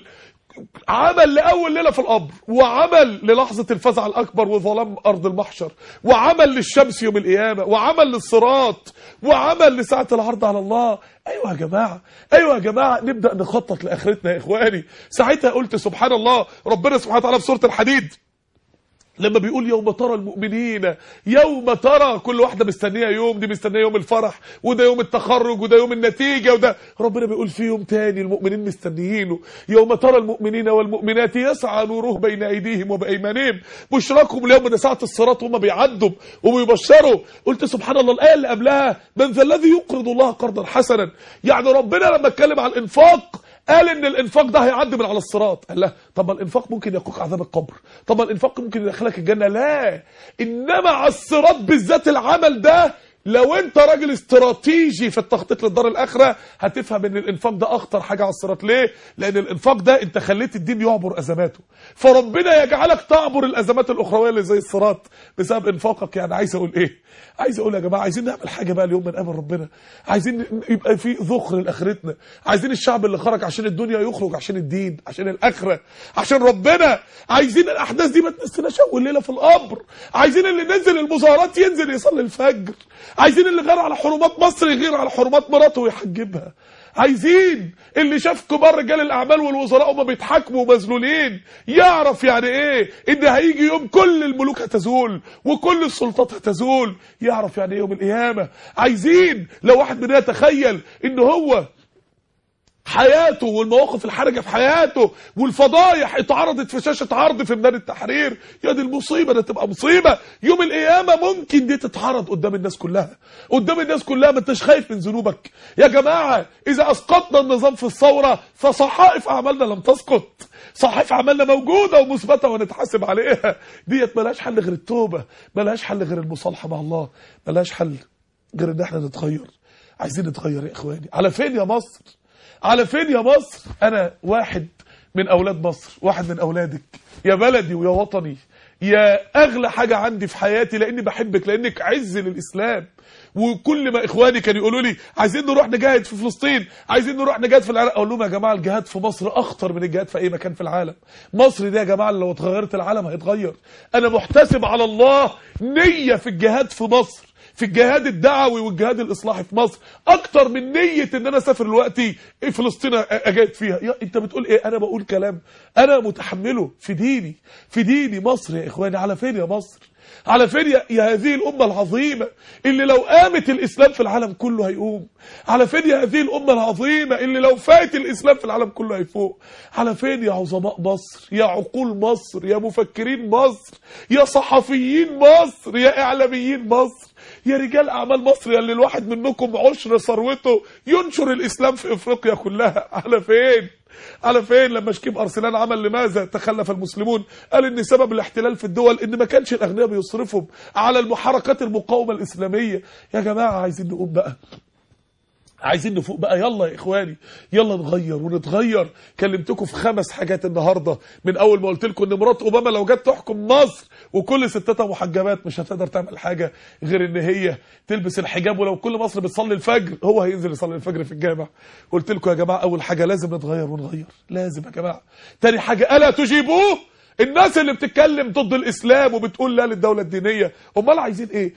عمل لأول ليلة في القبر وعمل للحظة الفزع الأكبر وظلام أرض المحشر وعمل للشمس يوم القيامة وعمل للصراط وعمل لساعة العرض على الله أيوة يا جماعة أيوة يا جماعة نبدأ نخطط لآخرتنا يا إخواني ساعتها قلت سبحان الله ربنا سبحانه وتعالى في سورة الحديد لما بيقول يوم ترى المؤمنين يوم ترى كل واحدة مستنية يوم دي مستنية يوم الفرح وده يوم التخرج وده يوم النتيجة وده ربنا بيقول في يوم تاني المؤمنين مستنيينه يوم ترى المؤمنين والمؤمنات يسعى نوره بين أيديهم وبأيمانهم بشراكم اليوم ده ساعة الصراط وهم بيعدوا وبيبشروا قلت سبحان الله الآية اللي قبلها من ذا الذي يقرض الله قرضا حسنا يعني ربنا لما اتكلم عن الإنفاق قال ان الانفاق ده هيعدي من على الصراط قال لا طب ما الانفاق ممكن يقوك عذاب القبر طب ما الانفاق ممكن يدخلك الجنه لا انما على الصراط بالذات العمل ده لو انت راجل استراتيجي في التخطيط للدار الاخره هتفهم ان الانفاق ده اخطر حاجه على الصراط ليه لان الانفاق ده انت خليت الدين يعبر ازماته فربنا يجعلك تعبر الازمات الاخرويه اللي زي الصراط بسبب انفاقك يعني عايز اقول ايه عايز اقول يا جماعه عايزين نعمل حاجه بقى اليوم من قبل ربنا عايزين يبقى في ذخر لاخرتنا عايزين الشعب اللي خرج عشان الدنيا يخرج عشان الدين عشان الاخره عشان ربنا عايزين الاحداث دي ما تنسيناش اول ليله في القبر عايزين اللي نزل المظاهرات ينزل يصلي الفجر عايزين اللي غير على حرمات مصر يغير على حرمات مراته ويحجبها عايزين اللي شاف كبار رجال الاعمال والوزراء وما بيتحاكموا ومذلولين يعرف يعني ايه ان هيجي يوم كل الملوك هتزول وكل السلطات هتزول يعرف يعني ايه يوم القيامه عايزين لو واحد مننا يتخيل ان هو حياته والمواقف الحرجه في حياته والفضايح اتعرضت في شاشه عرض في ميدان التحرير يا دي المصيبه ده تبقى مصيبه يوم القيامه ممكن دي تتعرض قدام الناس كلها قدام الناس كلها ما انتش خايف من ذنوبك يا جماعه اذا اسقطنا النظام في الثوره فصحائف اعمالنا لم تسقط صحائف اعمالنا موجوده ومثبته ونتحاسب عليها ديت ملهاش حل غير التوبه ملهاش حل غير المصالحه مع الله ملهاش حل غير ان احنا نتغير عايزين نتغير يا اخواني على فين يا مصر على فين يا مصر انا واحد من اولاد مصر واحد من اولادك يا بلدي ويا وطني يا اغلى حاجه عندي في حياتي لاني بحبك لانك عز للاسلام وكل ما اخواني كانوا يقولوا لي عايزين نروح نجاهد في فلسطين عايزين نروح نجاهد في العراق اقول لهم يا جماعه الجهاد في مصر اخطر من الجهاد في اي مكان في العالم مصر دي يا جماعه لو اتغيرت العالم هيتغير انا محتسب على الله نيه في الجهاد في مصر في الجهاد الدعوي والجهاد الاصلاحي في مصر اكتر من نيه ان انا اسافر دلوقتي فلسطين اجاهد فيها يا انت بتقول ايه انا بقول كلام انا متحمله في ديني في ديني مصر يا اخواني على فين يا مصر على فين يا, يا هذه الأمة العظيمة اللي لو قامت الإسلام في العالم كله هيقوم على فين يا هذه الأمة العظيمة اللي لو فات الإسلام في العالم كله هيفوق على فين يا عظماء مصر يا عقول مصر يا مفكرين مصر يا صحفيين مصر يا إعلاميين مصر يا رجال أعمال مصر يا اللي الواحد منكم عشر ثروته ينشر الإسلام في إفريقيا كلها على فين على فين لما شكيب ارسلان عمل لماذا تخلف المسلمون قال ان سبب الاحتلال في الدول ان ما كانش الاغنياء بيصرفوا على المحركات المقاومه الاسلاميه يا جماعه عايزين نقوم بقى عايزين نفوق بقى يلا يا اخواني يلا نغير ونتغير كلمتكم في خمس حاجات النهارده من اول ما قلت لكم ان مرات اوباما لو جت تحكم مصر وكل ستاتها محجبات مش هتقدر تعمل حاجه غير ان هي تلبس الحجاب ولو كل مصر بتصلي الفجر هو هينزل يصلي الفجر في الجامع قلت لكم يا جماعه اول حاجه لازم نتغير ونغير لازم يا جماعه تاني حاجه الا تجيبوه الناس اللي بتتكلم ضد الاسلام وبتقول لا للدوله الدينيه امال عايزين ايه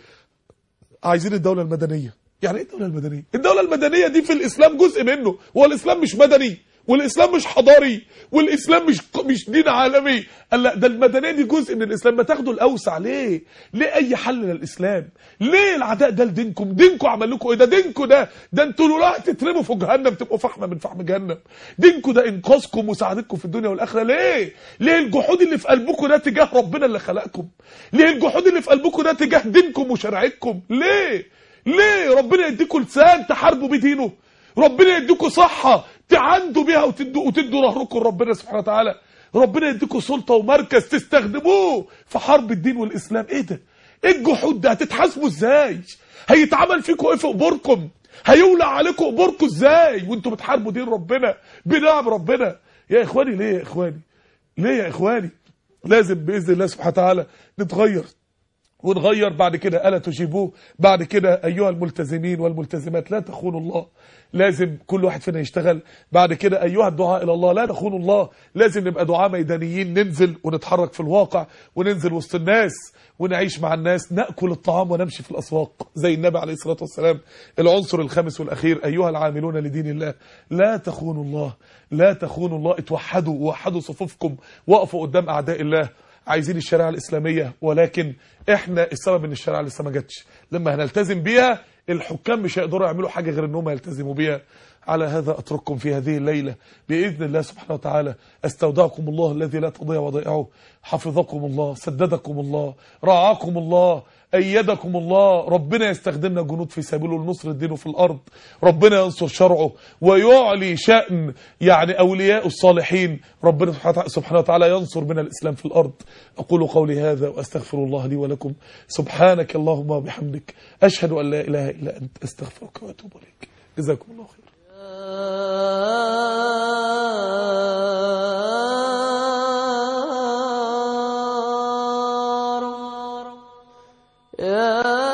عايزين الدوله المدنيه يعني ايه الدولة المدنية؟ الدولة المدنية دي في الإسلام جزء منه، هو الإسلام مش مدني، والإسلام مش حضاري، والإسلام مش مش دين عالمي، قال لا ده المدنية دي جزء من الإسلام، ما تاخدوا الأوسع ليه؟ ليه أي حل للإسلام؟ ليه العداء ده لدينكم؟ دينكم عمل لكم إيه؟ ده دينكم ده، ده أنتوا لولا تترموا في جهنم تبقوا فحمة من فحم جهنم. دينكم ده إنقاذكم ومساعدتكم في الدنيا والآخرة، ليه؟ ليه الجحود اللي في قلبكم ده تجاه ربنا اللي خلقكم؟ ليه الجحود اللي في قلبكم ده تجاه دينكم وشريعتكم؟ ليه؟ ليه ربنا يديكم لسان تحاربوا بيه دينه ربنا يديكم صحة تعندوا بيها وتدوا وتدوا ظهركم لربنا سبحانه وتعالى ربنا يديكم سلطة ومركز تستخدموه في حرب الدين والإسلام ايه ده ايه الجحود ده هتتحاسبوا ازاي هيتعمل فيكم ايه في قبوركم هيولع عليكم قبوركم ازاي وانتوا بتحاربوا دين ربنا بنعم ربنا يا اخواني ليه يا اخواني ليه يا اخواني لازم باذن الله سبحانه وتعالى نتغير ونغير بعد كده ألا تجيبوه بعد كده أيها الملتزمين والملتزمات لا تخونوا الله لازم كل واحد فينا يشتغل بعد كده أيها الدعاء إلى الله لا تخونوا الله لازم نبقى دعاء ميدانيين ننزل ونتحرك في الواقع وننزل وسط الناس ونعيش مع الناس نأكل الطعام ونمشي في الأسواق زي النبي عليه الصلاة والسلام العنصر الخامس والأخير أيها العاملون لدين الله لا تخونوا الله لا تخونوا الله اتوحدوا ووحدوا صفوفكم وقفوا قدام أعداء الله عايزين الشريعه الاسلاميه ولكن احنا السبب ان الشريعه لسه ما جاتش لما هنلتزم بيها الحكام مش هيقدروا يعملوا حاجه غير ان هم يلتزموا بيها على هذا أترككم في هذه الليلة بإذن الله سبحانه وتعالى أستودعكم الله الذي لا تضيع ودائعه حفظكم الله سددكم الله رعاكم الله أيدكم الله ربنا يستخدمنا جنود في سبيله لنصر دينه في الأرض ربنا ينصر شرعه ويعلي شأن يعني أولياء الصالحين ربنا سبحانه وتعالى ينصر بنا الإسلام في الأرض أقول قولي هذا وأستغفر الله لي ولكم سبحانك اللهم وبحمدك أشهد أن لا إله إلا أنت أستغفرك وأتوب إليك جزاكم الله خير يا